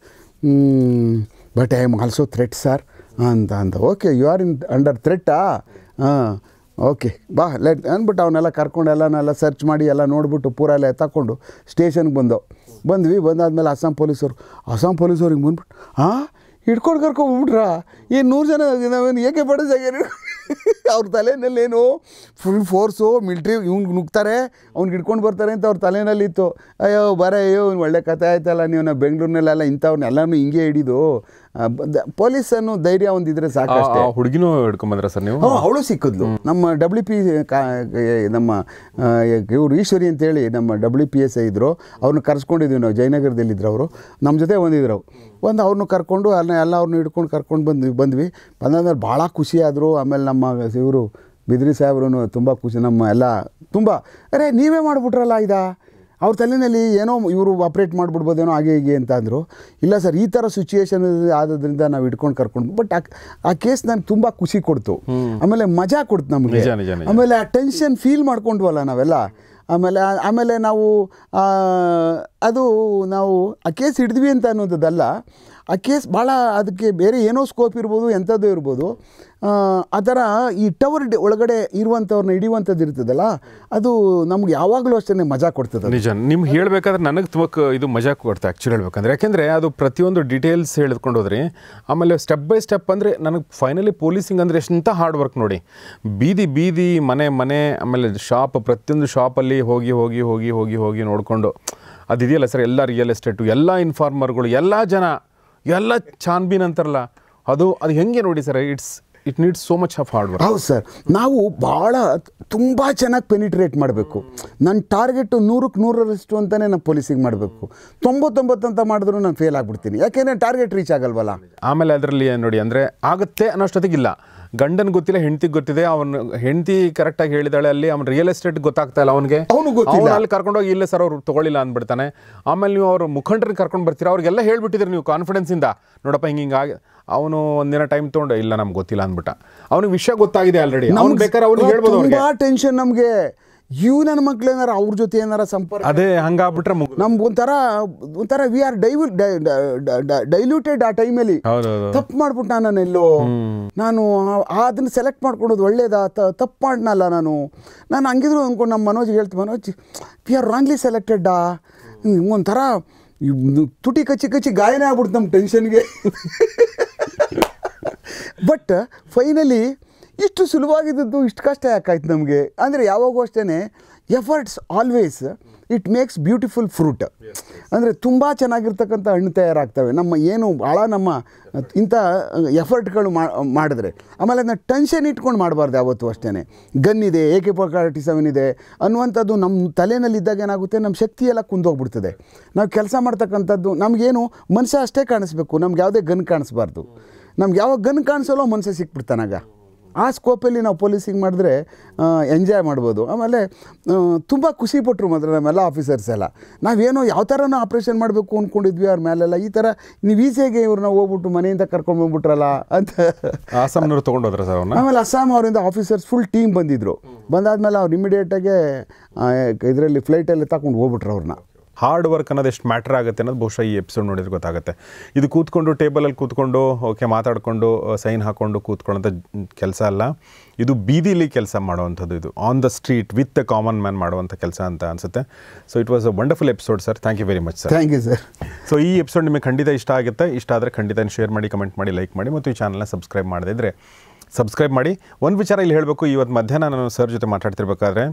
but I am also threat sir ಅಂತ ಅಂತ okay you are in under ಥ್ರೆಟ್ಟಾ ಹಾಂ okay ಬಾ let ಅಂದ್ಬಿಟ್ಟು ಅವನ್ನೆಲ್ಲ ಕರ್ಕೊಂಡು ಎಲ್ಲನೆಲ್ಲ search ಮಾಡಿ ಎಲ್ಲ ನೋಡ್ಬಿಟ್ಟು ಪೂರ ಎಲ್ಲ ತಗೊಂಡು ಸ್ಟೇಷನ್ಗೆ ಬಂದೋ ಬಂದ್ವಿ ಬಂದಾದ್ಮೇಲೆ ಅಸ್ಸಾಂ ಪೊಲೀಸರು ಅಸ್ಸಾಂ ಪೊಲೀಸವ್ರಿಗೆ ಬಂದ್ಬಿಟ್ಟು ಹಾಂ ಹಿಡ್ಕೊಂಡು ಕರ್ಕೊಂಡ್ಬಿಟ್ರಾ ಏನು ನೂರು ಜನ ನಾವೇನು ಏಕೆ ಪಡಿಸಾಗ್ಯಾರ ಅವ್ರ ತಲೆನಲ್ಲೇನು ಫುಲ್ ಫೋರ್ಸು ಮಿಲ್ಟ್ರಿ ಇವ್ನಿಗೆ ನುಗ್ತಾರೆ ಅವ್ನಿಗೆ ಹಿಡ್ಕೊಂಡು ಬರ್ತಾರೆ ಅಂತ ಅವ್ರ ತಲೆನಲ್ಲಿ ಇತ್ತು ಅಯ್ಯೋ ಬರ ಅಯ್ಯೋ ಇವ್ನು ಒಳ್ಳೆ ಕಥೆ ಆಯ್ತಲ್ಲ ನೀವು ನಾವು ಬೆಂಗಳೂರಿನಲ್ಲೆಲ್ಲ ಇಂಥವ್ರನ್ನೆಲ್ಲನೂ ಹಿಂಗೆ ಹಿಡಿದು ಪೊಲೀಸನ್ನು ಧೈರ್ಯ ಒಂದಿದ್ರೆ ಸಾಕಷ್ಟೇ ಆ ಹುಡುಗಿನೂ ಹಿಡ್ಕೊಂಬಂದ್ರ ಸರ್ ನೀವು ಹಾಂ ಅವಳು ಸಿಕ್ಕಿದ್ಲು ನಮ್ಮ ಡಬ್ಲ್ಯೂ ಪಿ ನಮ್ಮ ಇವರು ಈಶ್ವರಿ ಅಂತೇಳಿ ನಮ್ಮ ಡಬ್ಲ್ಯೂ ಪಿ ಎಸ್ ಐ ಇದ್ದರು ಅವ್ರನ್ನ ಕರ್ಸ್ಕೊಂಡಿದ್ವಿ ನಾವು ಜಯನಗರದಲ್ಲಿದ್ದರು ಅವರು ನಮ್ಮ ಜೊತೆ ಬಂದಿದ್ರು ಒಂದು ಅವ್ರನ್ನ ಕರ್ಕೊಂಡು ಅಲ್ಲ ಎಲ್ಲ ಅವ್ರನ್ನ ಹಿಡ್ಕೊಂಡು ಕರ್ಕೊಂಡು ಬಂದ್ವಿ ಬಂದ್ವಿ ಬಂದಾದ್ಮೇಲೆ ಭಾಳ ಖುಷಿ ಆದರು ಆಮೇಲೆ ನಮ್ಮ ಇವರು ಬಿದ್ರಿ ಸಾಹೇಬ್ರು ತುಂಬ ಖುಷಿ ನಮ್ಮ ಎಲ್ಲ ತುಂಬ ಅರೆ ನೀವೇ ಮಾಡಿಬಿಟ್ರಲ್ಲ ಇದಾ ಅವ್ರ ತಲೆಯಲ್ಲಿ ಏನೋ ಇವರು ಆಪ್ರೇಟ್ ಮಾಡಿಬಿಡ್ಬೋದೇನೋ ಹಾಗೆ ಹೀಗೆ ಅಂತ ಅಂದರು ಇಲ್ಲ ಸರ್ ಈ ಥರ ಸಿಚುಯೇಷನ್ ಆಗೋದ್ರಿಂದ ನಾವು ಹಿಡ್ಕೊಂಡು ಕರ್ಕೊಂಡು ಬಟ್ ಆ ಕೇಸ್ ನನಗೆ ತುಂಬ ಖುಷಿ ಕೊಡ್ತು ಆಮೇಲೆ ಮಜಾ ಕೊಡ್ತು ನಮಗೆ ನಿಜ, ನಿಜ, ನಿಜ. ಆಮೇಲೆ ಆ ಟೆನ್ಷನ್ ಫೀಲ್ ಮಾಡ್ಕೊಂಡ್ವಲ್ಲ ನಾವೆಲ್ಲ ಆಮೇಲೆ ಆ- ಆಮೇಲೆ ನಾವು ಆ, ಅದು ನಾವು ಆ ಕೇಸ್ ಹಿಡಿದ್ವಿ ಅಂತ ಅನ್ನೋದಲ್ಲ ಆ ಕೇಸ್ ಭಾಳ ಅದಕ್ಕೆ ಬೇರೆ ಏನೋ ಸ್ಕೋಪ್ ಇರ್ಬೋದು ಎಂಥದ್ದು ಇರ್ಬೋದು ಆ, ಆ ಥರ ಈ ಟವರ್ ಒಳಗಡೆ ಇರುವಂಥವ್ರನ್ನ ಹಿಡಿಯುವಂಥದ್ದು ಇರ್ತದಲ್ಲ ಅದು ನಮ್ಗೆ ಯಾವಾಗಲೂ ಅಷ್ಟೇ ಮಜಾ ಕೊಡ್ತದೆ ಅದು. ನಿಜ ನಿಮ್ಗೆ ಹೇಳ್ಬೇಕಾದ್ರೆ ನನಗೆ ತುಂಬ ಕ- ಇದು ಮಜಾ ಕೊಡ್ತಾ ಆ್ಯಕ್ಚುಲಿ ಹೇಳ್ಬೇಕಂದ್ರೆ ಯಾಕೆಂದರೆ ಅದು ಪ್ರತಿಯೊಂದು ಡೀಟೇಲ್ಸ್ ಹೇಳಿದ್ಕೊಂಡು ಹೋದ್ರಿ ಆಮೇಲೆ ಸ್ಟೆಪ್ ಬೈ ಸ್ಟೆಪ್ ಅಂದರೆ ನನಗೆ ಫೈನಲಿ ಪೊಲೀಸಿಂಗ್ ಅಂದರೆ ಎಷ್ಟಂತ ಹಾರ್ಡ್ ವರ್ಕ್ ನೋಡಿ ಬೀದಿ ಬೀದಿ ಮನೆ ಮನೆ ಆಮೇಲೆ ಶಾಪ್ ಪ್ರತಿಯೊಂದು ಶಾಪಲ್ಲಿ ಹೋಗಿ ಹೋಗಿ ಹೋಗಿ ಹೋಗಿ ಹೋಗಿ ನೋಡಿಕೊಂಡು ಅದಿದೆಯಲ್ಲ ಸರ್ ಎಲ್ಲ ರಿಯಲ್ ಎಸ್ಟೇಟು ಎಲ್ಲ ಇನ್ಫಾರ್ಮರ್ಗಳು ಎಲ್ಲ ಜನ ಎಲ್ಲ ಚಾನ್ಬೀನ್ ಅಂತಾರಲ್ಲ ಅದು ಅದು ಹೆಂಗೆ ನೋಡಿ sir it's it needs so much of hard work ಹೌದು ಸರ್ ನಾವು ಭಾಳ ತುಂಬ ಚೆನ್ನಾಗಿ ಪೆನಿಟ್ರೇಟ್ ಮಾಡಬೇಕು ನನ್ನ ಟಾರ್ಗೆಟು ನೂರಕ್ಕೆ ನೂರರಷ್ಟು ಅಂತಲೇ ನಾನು ಪೊಲೀಸಿಗೆ ಮಾಡಬೇಕು ತೊಂಬತ್ತೊಂಬತ್ತು ಅಂತ ಮಾಡಿದ್ರು ನಾನು ಫೇಲ್ ಆಗಿಬಿಡ್ತೀನಿ ಯಾಕೆಂದರೆ ಟಾರ್ಗೆಟ್ ರೀಚ್ ಆಗಲ್ವಲ್ಲ ಆಮೇಲೆ ಅದರಲ್ಲಿ ನೋಡಿ ಅಂದರೆ ಆಗುತ್ತೆ ಅನ್ನೋಷ್ಟೊತ್ತಿಗಿಲ್ಲ ಗಂಡನ್ ಗೊತ್ತಿಲ್ಲ ಹೆಂಡತಿಗೆ ಗೊತ್ತಿದೆ ಅವನು ಹೆಂಡತಿ ಕರೆಕ್ಟಾಗಿ ಹೇಳಿದಾಳೆ ಅಲ್ಲಿ ಅವ್ನು ರಿಯಲ್ ಎಸ್ಟೇಟ್ ಗೊತ್ತಾಗ್ತಾ ಇಲ್ಲ ಅವನಿಗೆ ಅವ್ನಿಗ್ ಗೊತ್ತಿಲ್ಲ. ಅವ್ನು ಅಲ್ಲಿ ಕರ್ಕೊಂಡೋಗಿ ಇಲ್ಲ ಸರ್ ಅವ್ರು ತಗೊಳ್ಳಿಲ್ಲ ಅಂದ್ಬಿಡ್ತಾನೆ ಆಮೇಲೆ ನೀವು ಅವ್ರ ಮುಖಂಡರನ್ನ ಕರ್ಕೊಂಡು ಬರ್ತೀರಾ ಅವ್ರಿಗೆಲ್ಲ ಹೇಳ್ಬಿಟ್ಟಿದ್ರಿ ನೀವು ಕಾನ್ಫಿಡೆನ್ಸಿಂದ ನೋಡಪ್ಪ ಹಿಂಗೆ ಹಿಂಗಾಗಿ ಅವನು ಒಂದಿನ ಟೈಮ್ ತೊಗೊಂಡು ಇಲ್ಲ ನಮ್ಗೆ ಗೊತ್ತಿಲ್ಲ ಅಂದ್ಬಿಟ್ಟ ಅವ್ನಿಗೆ ವಿಷಯ ಗೊತ್ತಾಗಿದೆ ಆಲ್ರೆಡಿ ಅವ್ನು ಬೇಕಾದ್ರೆ ಅವ್ನಿಗೆ ಹೇಳ್ಬೋದು ಅವ್ರಿಗೆ ತುಂಬಾ ಟೆನ್ಷನ್ ನಮಗೆ ಇವ್ ನನ್ನ ಮಕ್ಳೇನಾರ ಅವ್ರ ಜೊತೆ ಏನಾರ ಸಂಪರ್ಕ ಅದೇ ಹಂಗಾಗ್ಬಿಟ್ರೆ ಮುಗ್ ನಮ್ಗೆ ಒಂಥರ ಒಂಥರ ವಿ ಆರ್ ಡೈವ್ ಡೈಲ್ಯೂಟೆಡ್ ಆ ಟೈಮಲ್ಲಿ ಹೌದೌದು ತಪ್ಪು ಮಾಡ್ಬಿಟ್ಟು ನಾನು ಎಲ್ಲೋ ನಾನು ಆ- ಆ ಅದನ್ನ ಸೆಲೆಕ್ಟ್ ಮಾಡ್ಕೊಳೋದು ಒಳ್ಳೇದಾ ತಪ್ಪು ಮಾಡ್ನಲ್ಲ ನಾನು ನಾನು ಹಂಗಿದ್ರು ಅಂದ್ಕೊಂಡು ನಮ್ಮ ಮನೋಜ್ ಹೇಳ್ತೀನಿ ಮನೋಜ್ ವಿ ಆರ್ ರಾಂಗ್ಲಿ ಸೆಲೆಕ್ಟೆಡ್ಡಾ ಒಂಥರ ಇವ್ ತುಟಿ ಕಚ್ಚಿ ಕಚ್ಚಿ ಗಾಯನೇ ಆಗ್ಬಿಡ್ತು ನಮ್ಮ ಟೆನ್ಷನ್ಗೆ ಬಟ್ ಫೈನಲಿ ಇಷ್ಟು ಸುಲಭವಾಗಿದ್ದದ್ದು ಇಷ್ಟು ಕಷ್ಟ ಯಾಕಾಯ್ತು ನಮಗೆ ಅಂದರೆ ಯಾವಾಗೂ ಅಷ್ಟೇ efforts always it makes beautiful fruit ಅಂದರೆ ತುಂಬ ಚೆನ್ನಾಗಿರ್ತಕ್ಕಂಥ ಹಣ್ಣು ತಯಾರಾಗ್ತವೆ ನಮ್ಮ ಏನು ಭಾಳ ನಮ್ಮ ಇಂಥ ಎಫರ್ಟ್ಗಳು ಮಾಡಿದ್ರೆ ಆಮೇಲೆ ಅದನ್ನ ಟೆನ್ಷನ್ ಇಟ್ಕೊಂಡು ಮಾಡಬಾರ್ದು ಯಾವತ್ತೂ ಅಷ್ಟೇ ಗನ್ ಇದೆ ಎ ಕೆ ಫಾರ್ಟಿ ಸೆವೆನ್ ಇದೆ ಅನ್ನುವಂಥದ್ದು ನಮ್ಮ ತಲೆನಲ್ಲಿದ್ದಾಗ ಏನಾಗುತ್ತೆ ನಮ್ಮ ಶಕ್ತಿ ಎಲ್ಲ ಕುಂದೋಗ್ಬಿಡ್ತದೆ ನಾವು ಕೆಲಸ ಮಾಡ್ತಕ್ಕಂಥದ್ದು ನಮಗೇನು ಮನುಷ್ಯ ಅಷ್ಟೇ ಕಾಣಿಸ್ಬೇಕು ನಮ್ಗೆ ಯಾವುದೇ ಗನ್ ಕಾಣಿಸ್ಬಾರ್ದು ನಮ್ಗೆ ಯಾವಾಗ ಗನ್ ಕಾಣಿಸೋಲ್ಲ ಮನುಷ್ಯ ಸಿಕ್ಬಿಡ್ತಾನಾಗ ಆ ಸ್ಕೋಪಲ್ಲಿ ನಾವು ಪೊಲೀಸಿಂಗ್ ಮಾಡಿದ್ರೆ ಎಂಜಾಯ್ ಮಾಡ್ಬೋದು ಆಮೇಲೆ ತುಂಬ ಖುಷಿ ಪಟ್ಟರು ಮಾತ್ರ ನಮ್ಮೆಲ್ಲ ಆಫೀಸರ್ಸ್ ಎಲ್ಲ ನಾವೇನೋ ಯಾವ ಥರನೂ ಆಪ್ರೇಷನ್ ಮಾಡಬೇಕು ಅಂದ್ಕೊಂಡಿದ್ವಿ ಅವ್ರ ಮೇಲೆಲ್ಲ ಈ ಥರ ನೀವು ಈಸಿಯಾಗಿ ಇವ್ರನ್ನ ಹೋಗ್ಬಿಟ್ಟು ಮನೆಯಿಂದ ಕರ್ಕೊಂಡು ಬಂದ್ಬಿಟ್ರಲ್ಲ ಅಂತ ಆಸಾಮ್ನವ್ರು ತೊಗೊಂಡೋದ್ರ ಸರ್ ಅವನ್ನ ಆಮೇಲೆ ಅಸ್ಸಾಂ ಅವರಿಂದ ಆಫೀಸರ್ಸ್ ಫುಲ್ ಟೀಮ್ ಬಂದಿದ್ದರು ಬಂದಾದ್ಮೇಲೆ ಅವ್ರು ಇಮಿಡಿಯೇಟಾಗೆ ಇದರಲ್ಲಿ ಫ್ಲೈಟಲ್ಲಿ ತಗೊಂಡು ಹೋಗ್ಬಿಟ್ರು ಅವ್ರನ್ನ ಹಾರ್ಡ್ ವರ್ಕ್ ಅನ್ನೋದು ಎಷ್ಟು ಮ್ಯಾಟ್ರ್ ಆಗುತ್ತೆ ಅನ್ನೋದು ಬಹುಶಃ ಈ ಎಪಿಸೋಡ್ ನೋಡಿದ್ರೆ ಗೊತ್ತಾಗುತ್ತೆ ಇದು ಕೂತ್ಕೊಂಡು ಟೇಬಲಲ್ಲಿ ಕೂತ್ಕೊಂಡು ಓಕೆ ಮಾತಾಡಿಕೊಂಡು ಸೈನ್ ಹಾಕ್ಕೊಂಡು ಕೂತ್ಕೊಳ್ಳೋಂಥ ಕೆಲಸ ಅಲ್ಲ ಇದು ಬೀದಿಲಿ ಕೆಲಸ ಮಾಡುವಂಥದ್ದು ಇದು on the street with the common man ಮಾಡುವಂಥ ಕೆಲಸ ಅಂತ ಅನಿಸುತ್ತೆ so it was a wonderful episode sir thank you very much sir thank you sir so ಈ ಎಪಿಸೋಡ್ ನಿಮಗೆ ಖಂಡಿತ ಇಷ್ಟ ಆಗುತ್ತೆ ಇಷ್ಟ ಆದರೆ ಖಂಡಿತ ಶೇರ್ ಮಾಡಿ ಕಮೆಂಟ್ ಮಾಡಿ ಲೈಕ್ ಮಾಡಿ ಮತ್ತು ಈ ಚಾನಲ್ನ ಸಬ್ಸ್ಕ್ರೈಬ್ ಮಾಡದಿದ್ದರೆ ಸಬ್ಸ್ಕ್ರೈಬ್ ಮಾಡಿ ಒಂದು ವಿಚಾರ ಇಲ್ಲಿ ಹೇಳಬೇಕು ಇವತ್ತು ಮಧ್ಯಾಹ್ನ ನಾನು ಸರ್ ಜೊತೆ ಮಾತಾಡ್ತಿರ್ಬೇಕಾದ್ರೆ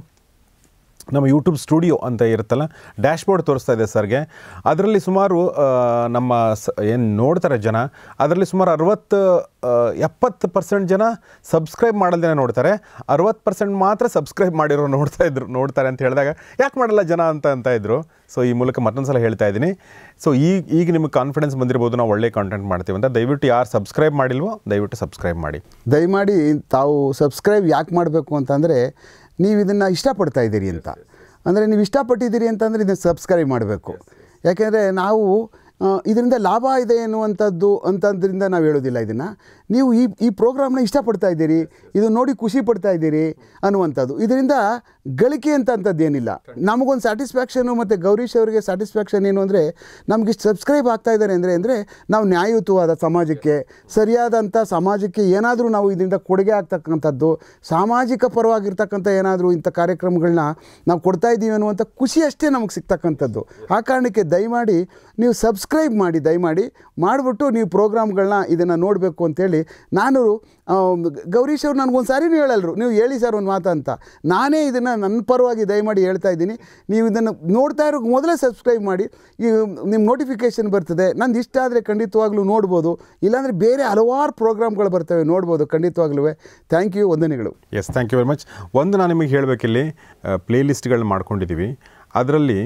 ನಮ್ಮ ಯೂಟ್ಯೂಬ್ ಸ್ಟುಡಿಯೋ ಅಂತ ಇರುತ್ತಲ್ಲ ಡ್ಯಾಶ್ಬೋರ್ಡ್ ತೋರಿಸ್ತಾ ಇದೆ ಸರ್ಗೆ ಅದರಲ್ಲಿ ಸುಮಾರು ಆ, ನಮ್ಮ ಸ ಏನು ನೋಡ್ತಾರೆ ಜನ ಅದರಲ್ಲಿ ಸುಮಾರು ಅರವತ್ತು ಎಪ್ಪತ್ತು ಪರ್ಸೆಂಟ್ ಜನ ಸಬ್ಸ್ಕ್ರೈಬ್ ಮಾಡಲ್ದೇನೆ ನೋಡ್ತಾರೆ ಅರವತ್ತು ಪರ್ಸೆಂಟ್ ಮಾತ್ರ ಸಬ್ಸ್ಕ್ರೈಬ್ ಮಾಡಿರೋ ನೋಡ್ತಾ ಇದ್ರು ನೋಡ್ತಾರೆ ಅಂತ ಹೇಳಿದಾಗ ಯಾಕೆ ಮಾಡಲ್ಲ ಜನ ಅಂತ ಅಂತ ಇದ್ರು ಸೊ ಈ ಮೂಲಕ ಮತ್ತೊಂದು ಸಲ ಹೇಳ್ತಾ ಇದ್ದೀನಿ ಸೊ ಈಗ ಈಗ ನಿಮಗೆ ಕಾನ್ಫಿಡೆನ್ಸ್ ಬಂದಿರ್ಬೋದು ನಾವು ಒಳ್ಳೆ ಕಾಂಟೆಂಟ್ ಮಾಡ್ತೀವಿ ಅಂತ ದಯವಿಟ್ಟು ಯಾರು ಸಬ್ಸ್ಕ್ರೈಬ್ ಮಾಡಿಲ್ವೋ ದಯವಿಟ್ಟು ಸಬ್ಸ್ಕ್ರೈಬ್ ಮಾಡಿ ದಯಮಾಡಿ ತಾವು ಸಬ್ಸ್ಕ್ರೈಬ್ ಯಾಕೆ ಮಾಡಬೇಕು ಅಂತಂದರೆ ನೀವು ಇದನ್ನು ಇಷ್ಟಪಡ್ತಾ ಇದ್ದೀರಿ ಅಂತ ಅಂದರೆ ನೀವು ಇಷ್ಟಪಟ್ಟಿದ್ದೀರಿ ಅಂತಂದರೆ ಇದನ್ನು ಸಬ್ಸ್ಕ್ರೈಬ್ ಮಾಡಬೇಕು ಯಾಕೆಂದರೆ ನಾವು ಆ, ಇದರಿಂದ ಲಾಭ ಇದೆ ಎನ್ನುವಂಥದ್ದು ಅಂತಂದ್ರಿಂದ ನಾವು ಹೇಳೋದಿಲ್ಲ ಇದನ್ನು ನೀವು ಈ ಈ ಪ್ರೋಗ್ರಾಮ್ನ ಇಷ್ಟಪಡ್ತಾ ಇದ್ದೀರಿ ಇದು ನೋಡಿ ಖುಷಿ ಪಡ್ತಾ ಇದ್ದೀರಿ ಅನ್ನುವಂಥದ್ದು ಇದರಿಂದ ಗಳಿಕೆ ಅಂತ ಅಂಥದ್ದೇನಿಲ್ಲ ನಮಗೊಂದು ಸ್ಯಾಟಿಸ್ಫ್ಯಾಕ್ಷನು ಮತ್ತು ಗೌರೀಶ್ ಅವರಿಗೆ ಸ್ಯಾಟಿಸ್ಫ್ಯಾಕ್ಷನ್ ಏನು ಅಂದರೆ ನಮಗಿಷ್ಟು ಸಬ್ಸ್ಕ್ರೈಬ್ ಆಗ್ತಾ ಇದ್ದಾರೆ ಅಂದರೆ ಅಂದರೆ ನಾವು ನ್ಯಾಯಯುತವಾದ ಸಮಾಜಕ್ಕೆ ಸರಿಯಾದಂಥ ಸಮಾಜಕ್ಕೆ ಏನಾದರೂ ನಾವು ಇದರಿಂದ ಕೊಡುಗೆ ಆಗ್ತಕ್ಕಂಥದ್ದು ಸಾಮಾಜಿಕ ಪರವಾಗಿರ್ತಕ್ಕಂಥ ಏನಾದರೂ ಇಂಥ ಕಾರ್ಯಕ್ರಮಗಳನ್ನ ನಾವು ಕೊಡ್ತಾ ಇದ್ದೀವಿ ಅನ್ನುವಂಥ ಖುಷಿ ಅಷ್ಟೇ ನಮಗೆ ಸಿಗ್ತಕ್ಕಂಥದ್ದು ಆ ಕಾರಣಕ್ಕೆ ದಯಮಾಡಿ ನೀವು ಸಬ್ಸ್ಕ್ರೈಬ್ ಮಾಡಿ ದಯಮಾಡಿ ಮಾಡಿಬಿಟ್ಟು ನೀವು ಪ್ರೋಗ್ರಾಮ್ಗಳನ್ನ ಇದನ್ನು ನೋಡಬೇಕು ಅಂತೇಳಿ ನಾನು ಆ, ಗೌರೀಶ್ ಅವ್ರು ನನಗೊಂದು ಸಾರಿನೂ ಹೇಳಲ್ರು ನೀವು ಹೇಳಿ ಸರ್ ಒಂದು ಮಾತು ಅಂತ ನಾನೇ ಇದನ್ನು ನನ್ನ ಪರವಾಗಿ ದಯಮಾಡಿ ಹೇಳ್ತಾ ಇದ್ದೀನಿ ನೀವು ಇದನ್ನು ನೋಡ್ತಾ ಇರೋ ಮೊದಲೇ ಸಬ್ಸ್ಕ್ರೈಬ್ ಮಾಡಿ ಈ ನಿಮ್ಮ ನೋಟಿಫಿಕೇಷನ್ ಬರ್ತದೆ ನಂದು ಇಷ್ಟ ಆದರೆ ಖಂಡಿತವಾಗ್ಲೂ ನೋಡ್ಬೋದು ಇಲ್ಲಾಂದರೆ ಬೇರೆ ಹಲವಾರು ಪ್ರೋಗ್ರಾಮ್ಗಳು ಬರ್ತವೆ ನೋಡ್ಬೋದು ಖಂಡಿತವಾಗ್ಲೂ ಥ್ಯಾಂಕ್ ಯು ವಂದನೆಗಳು yes thank you very much ಒಂದು ನಾನು ನಿಮಗೆ ಹೇಳಬೇಕಿಲ್ಲಿ ಪ್ಲೇ ಲಿಸ್ಟ್ಗಳನ್ನ ಮಾಡ್ಕೊಂಡಿದ್ದೀವಿ ಅದರಲ್ಲಿ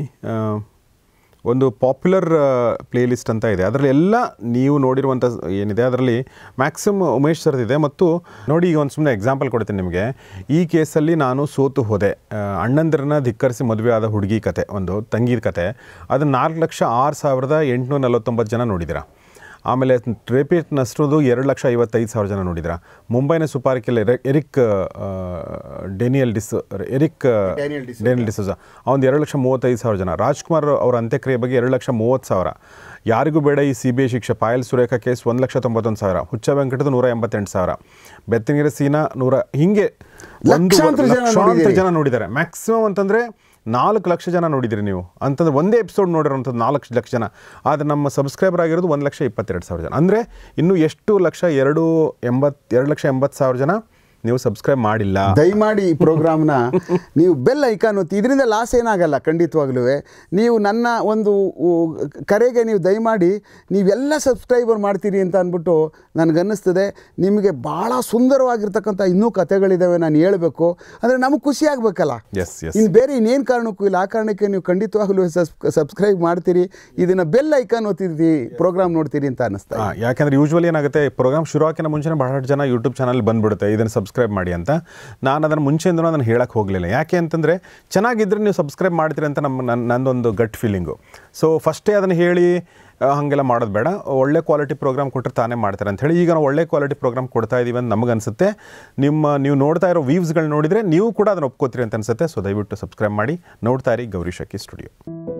ಒಂದು ಪಾಪ್ಯುಲರ್ ಪ್ಲೇ ಲಿಸ್ಟ್ ಅಂತ ಇದೆ ಅದರಲ್ಲಿ ಎಲ್ಲ ನೀವು ನೋಡಿರುವಂಥ ಏನಿದೆ ಅದರಲ್ಲಿ ಮ್ಯಾಕ್ಸಿಮಮ್ ಉಮೇಶ್ ಸರ್ದಿದೆ ಮತ್ತು ನೋಡಿ ಈಗ ಒಂದು ಸುಮ್ಮನೆ ಎಕ್ಸಾಂಪಲ್ ಕೊಡ್ತೀನಿ ನಿಮಗೆ ಈ ಕೇಸಲ್ಲಿ ನಾನು ಸೋತು ಹೋದೆ ಆ, ಅಣ್ಣಂದಿರನ್ನ ಧಿಕ್ಕರಿಸಿ ಮದುವೆ ಆದ ಹುಡುಗಿ ಕತೆ ಒಂದು ತಂಗಿ ಕತೆ ಅದು ನಾಲ್ಕು ಲಕ್ಷ ಆರು ಸಾವಿರದ ಎಂಟುನೂರ ನಲವತ್ತೊಂಬತ್ತು ಜನ ನೋಡಿದ್ದೀರಾ ಆಮೇಲೆ ರೇಪೇಟ್ ನಸ್ರದು ಎರಡು ಲಕ್ಷ ಐವತ್ತೈದು ಸಾವಿರ ಜನ ನೋಡಿದ್ರ ಮುಂಬೈನ ಸುಪಾರಿಕೆಲ್ಲ ಎರಿಕ್ ಆ, ಡೆನಿಯಲ್ ಡಿಸ್ Eric Daniel D'Souza. Daniel D'Souza ಅವನು ಎರಡು ಲಕ್ಷ ಮೂವತ್ತೈದು ಸಾವಿರ ಜನ ರಾಜ್ಕುಮಾರ್ ಅವರ ಅಂತ್ಯಕ್ರಿಯೆ ಬಗ್ಗೆ ಎರಡು ಲಕ್ಷ ಮೂವತ್ತು ಸಾವಿರ ಯಾರಿಗೂ ಬೇಡ ಈ ಸಿ ಬಿ ಐ ಶಿಕ್ಷೆ ಪಾಯಲ್ ಸುರೇಖಾ ಕೇಸ್ ಒಂದು ಲಕ್ಷ ತೊಂಬತ್ತೊಂದು ಸಾವಿರ ಹುಚ್ಚ ವೆಂಕಟದ ನೂರ ಎಂಬತ್ತೆಂಟು ಸಾವಿರ ಬೆತ್ತನಗೆರೆ ಸೀನಾ ನೂರ ಹಿಂಗೆ ಒಂದು ಲಕ್ಷಾಂತರ ಜನ ಲಕ್ಷಾಂತರ ನೋಡಿದ್ದೀರಿ. ಜನ ನೋಡಿದ್ದಾರೆ ಮ್ಯಾಕ್ಸಿಮಮ್ ಅಂತಂದರೆ ನಾಲ್ಕು ಲಕ್ಷ ಜನ ನೋಡಿದಿರಿ ನೀವು ಅಂತಂದ್ರೆ ಒಂದೇ ಎಪಿಸೋಡ್ ನೋಡಿರೋಂಥದ್ದು ನಾಲ್ಕು ಲಕ್ಷ ಜನ ಆದರೆ ನಮ್ಮ ಸಬ್ಸ್ಕ್ರೈಬರ್ ಆಗಿರೋದು ಒಂದು ಲಕ್ಷ ಇಪ್ಪತ್ತೆರಡು ಸಾವಿರ ಜನ ಅಂದರೆ ಇನ್ನೂ ಎಷ್ಟು ಲಕ್ಷ ಎರಡು ಎಂಬತ್ತು ಎರಡು ಲಕ್ಷ ಎಂಬತ್ತು ಸಾವಿರ ಜನ ನೀವು ಸಬ್ಸ್ಕ್ರೈಬ್ ಮಾಡಿಲ್ಲ ದಯಮಾಡಿ ಈ ಪ್ರೋಗ್ರಾಮ್ನ ನೀವು ಬೆಲ್ ಐಕಾನ್ ಒತ್ತಿ ಇದರಿಂದ ಲಾಸ್ ಏನಾಗಲ್ಲ ಖಂಡಿತವಾಗ್ಲೂ ನೀವು ನನ್ನ ಒಂದು ಉ, ಕರೆಗೆ ನೀವು ದಯಮಾಡಿ ನೀವೆಲ್ಲ ಸಬ್ಸ್ಕ್ರೈಬರ್ ಮಾಡ್ತೀರಿ ಅಂತ ಅಂದ್ಬಿಟ್ಟು ನನಗನ್ನಿಸ್ತದೆ ನಿಮಗೆ ಭಾಳ ಸುಂದರವಾಗಿರ್ತಕ್ಕಂಥ ಇನ್ನೂ ಕಥೆಗಳಿದ್ದಾವೆ ನಾನು ಹೇಳಬೇಕು ಅಂದರೆ ನಮಗೆ ಖುಷಿ ಆಗಬೇಕಲ್ಲ ಎಸ್ ಎಸ್ ಇನ್ನು ಬೇರೆ ಇನ್ನೇನು ಕಾರಣಕ್ಕೂ ಇಲ್ಲ ಆ ಕಾರಣಕ್ಕೆ ನೀವು ಖಂಡಿತವಾಗ್ಲೂ ಸಬ್ಸ್ಕ್ರೈಬ್ ಮಾಡ್ತೀರಿ ಇದನ್ನು ಬೆಲ್ ಐಕಾನ್ ಒತ್ತಿರ್ತೀರಿ ಪ್ರೋಗ್ರಾಮ್ ನೋಡ್ತೀರಿ ಅಂತ ಅನ್ನಿಸ್ತಾ ಇದೆ. ಹಾಂ ಯಾಕಂದ್ರೆ ಯೂಶ್ವಲಿ ಏನಾಗುತ್ತೆ ಪ್ರೋಗ್ರಾಮ್ ಶುರು ಹಾಕಿನ ಮುಂಚೆನೇ ಬಹಳಷ್ಟು ಜನ ಯೂಟ್ಯೂಬ್ ಚಾನಲ್ ಬಂದ್ಬಿಡುತ್ತೆ ಇದನ್ನು ಸಬ್ಸ್ಕ್ರೈಬ್ ಮಾಡಿ ಅಂತ ನಾನು ಅದನ್ನು ಮುಂಚೆಯಿಂದನೂ ಅದನ್ನು ಹೇಳಕ್ಕೆ ಹೋಗಲಿಲ್ಲ ಯಾಕೆ ಅಂತಂದರೆ ಚೆನ್ನಾಗಿದ್ದರೆ ನೀವು ಸಬ್ಸ್ಕ್ರೈಬ್ ಮಾಡ್ತೀರಿ ಅಂತ ನಮ್ಮ ನನ್ನ ನಂದೊಂದು ಗಟ್ ಫೀಲಿಂಗು ಸೊ ಫಸ್ಟೇ ಅದನ್ನು ಹೇಳಿ ಆ, ಹಾಗೆಲ್ಲ ಮಾಡೋದು ಬೇಡ ಒಳ್ಳೆ ಕ್ವಾಲಿಟಿ ಪ್ರೋಗ್ರಾಮ್ ಕೊಟ್ಟರೆ ತಾನೇ ಮಾಡ್ತಾರೆ ಅಂತ ಹೇಳಿ ಈಗ ನಾವು ಒಳ್ಳೆ ಕ್ವಾಲಿಟಿ ಪ್ರೋಗ್ರಾಮ್ ಕೊಡ್ತಾ ಇದೀವಿ ಅಂತ ನಮಗನ್ಸುತ್ತೆ ನಿಮ್ಮ ನೀವು ನೋಡ್ತಾ ಇರೋ ವ್ಯೂವ್ಸ್ಗಳು ನೋಡಿದರೆ ನೀವು ಕೂಡ ಅದನ್ನು ಒಪ್ಕೋತೀರಿ ಅಂತ ಅನ್ಸುತ್ತೆ ಸೊ ದಯವಿಟ್ಟು ಸಬ್ಸ್ಕ್ರೈಬ್ ಮಾಡಿ ನೋಡ್ತಾ ಇರಿ ಗೌರಿ ಶಕಿ ಸ್ಟುಡಿಯೋ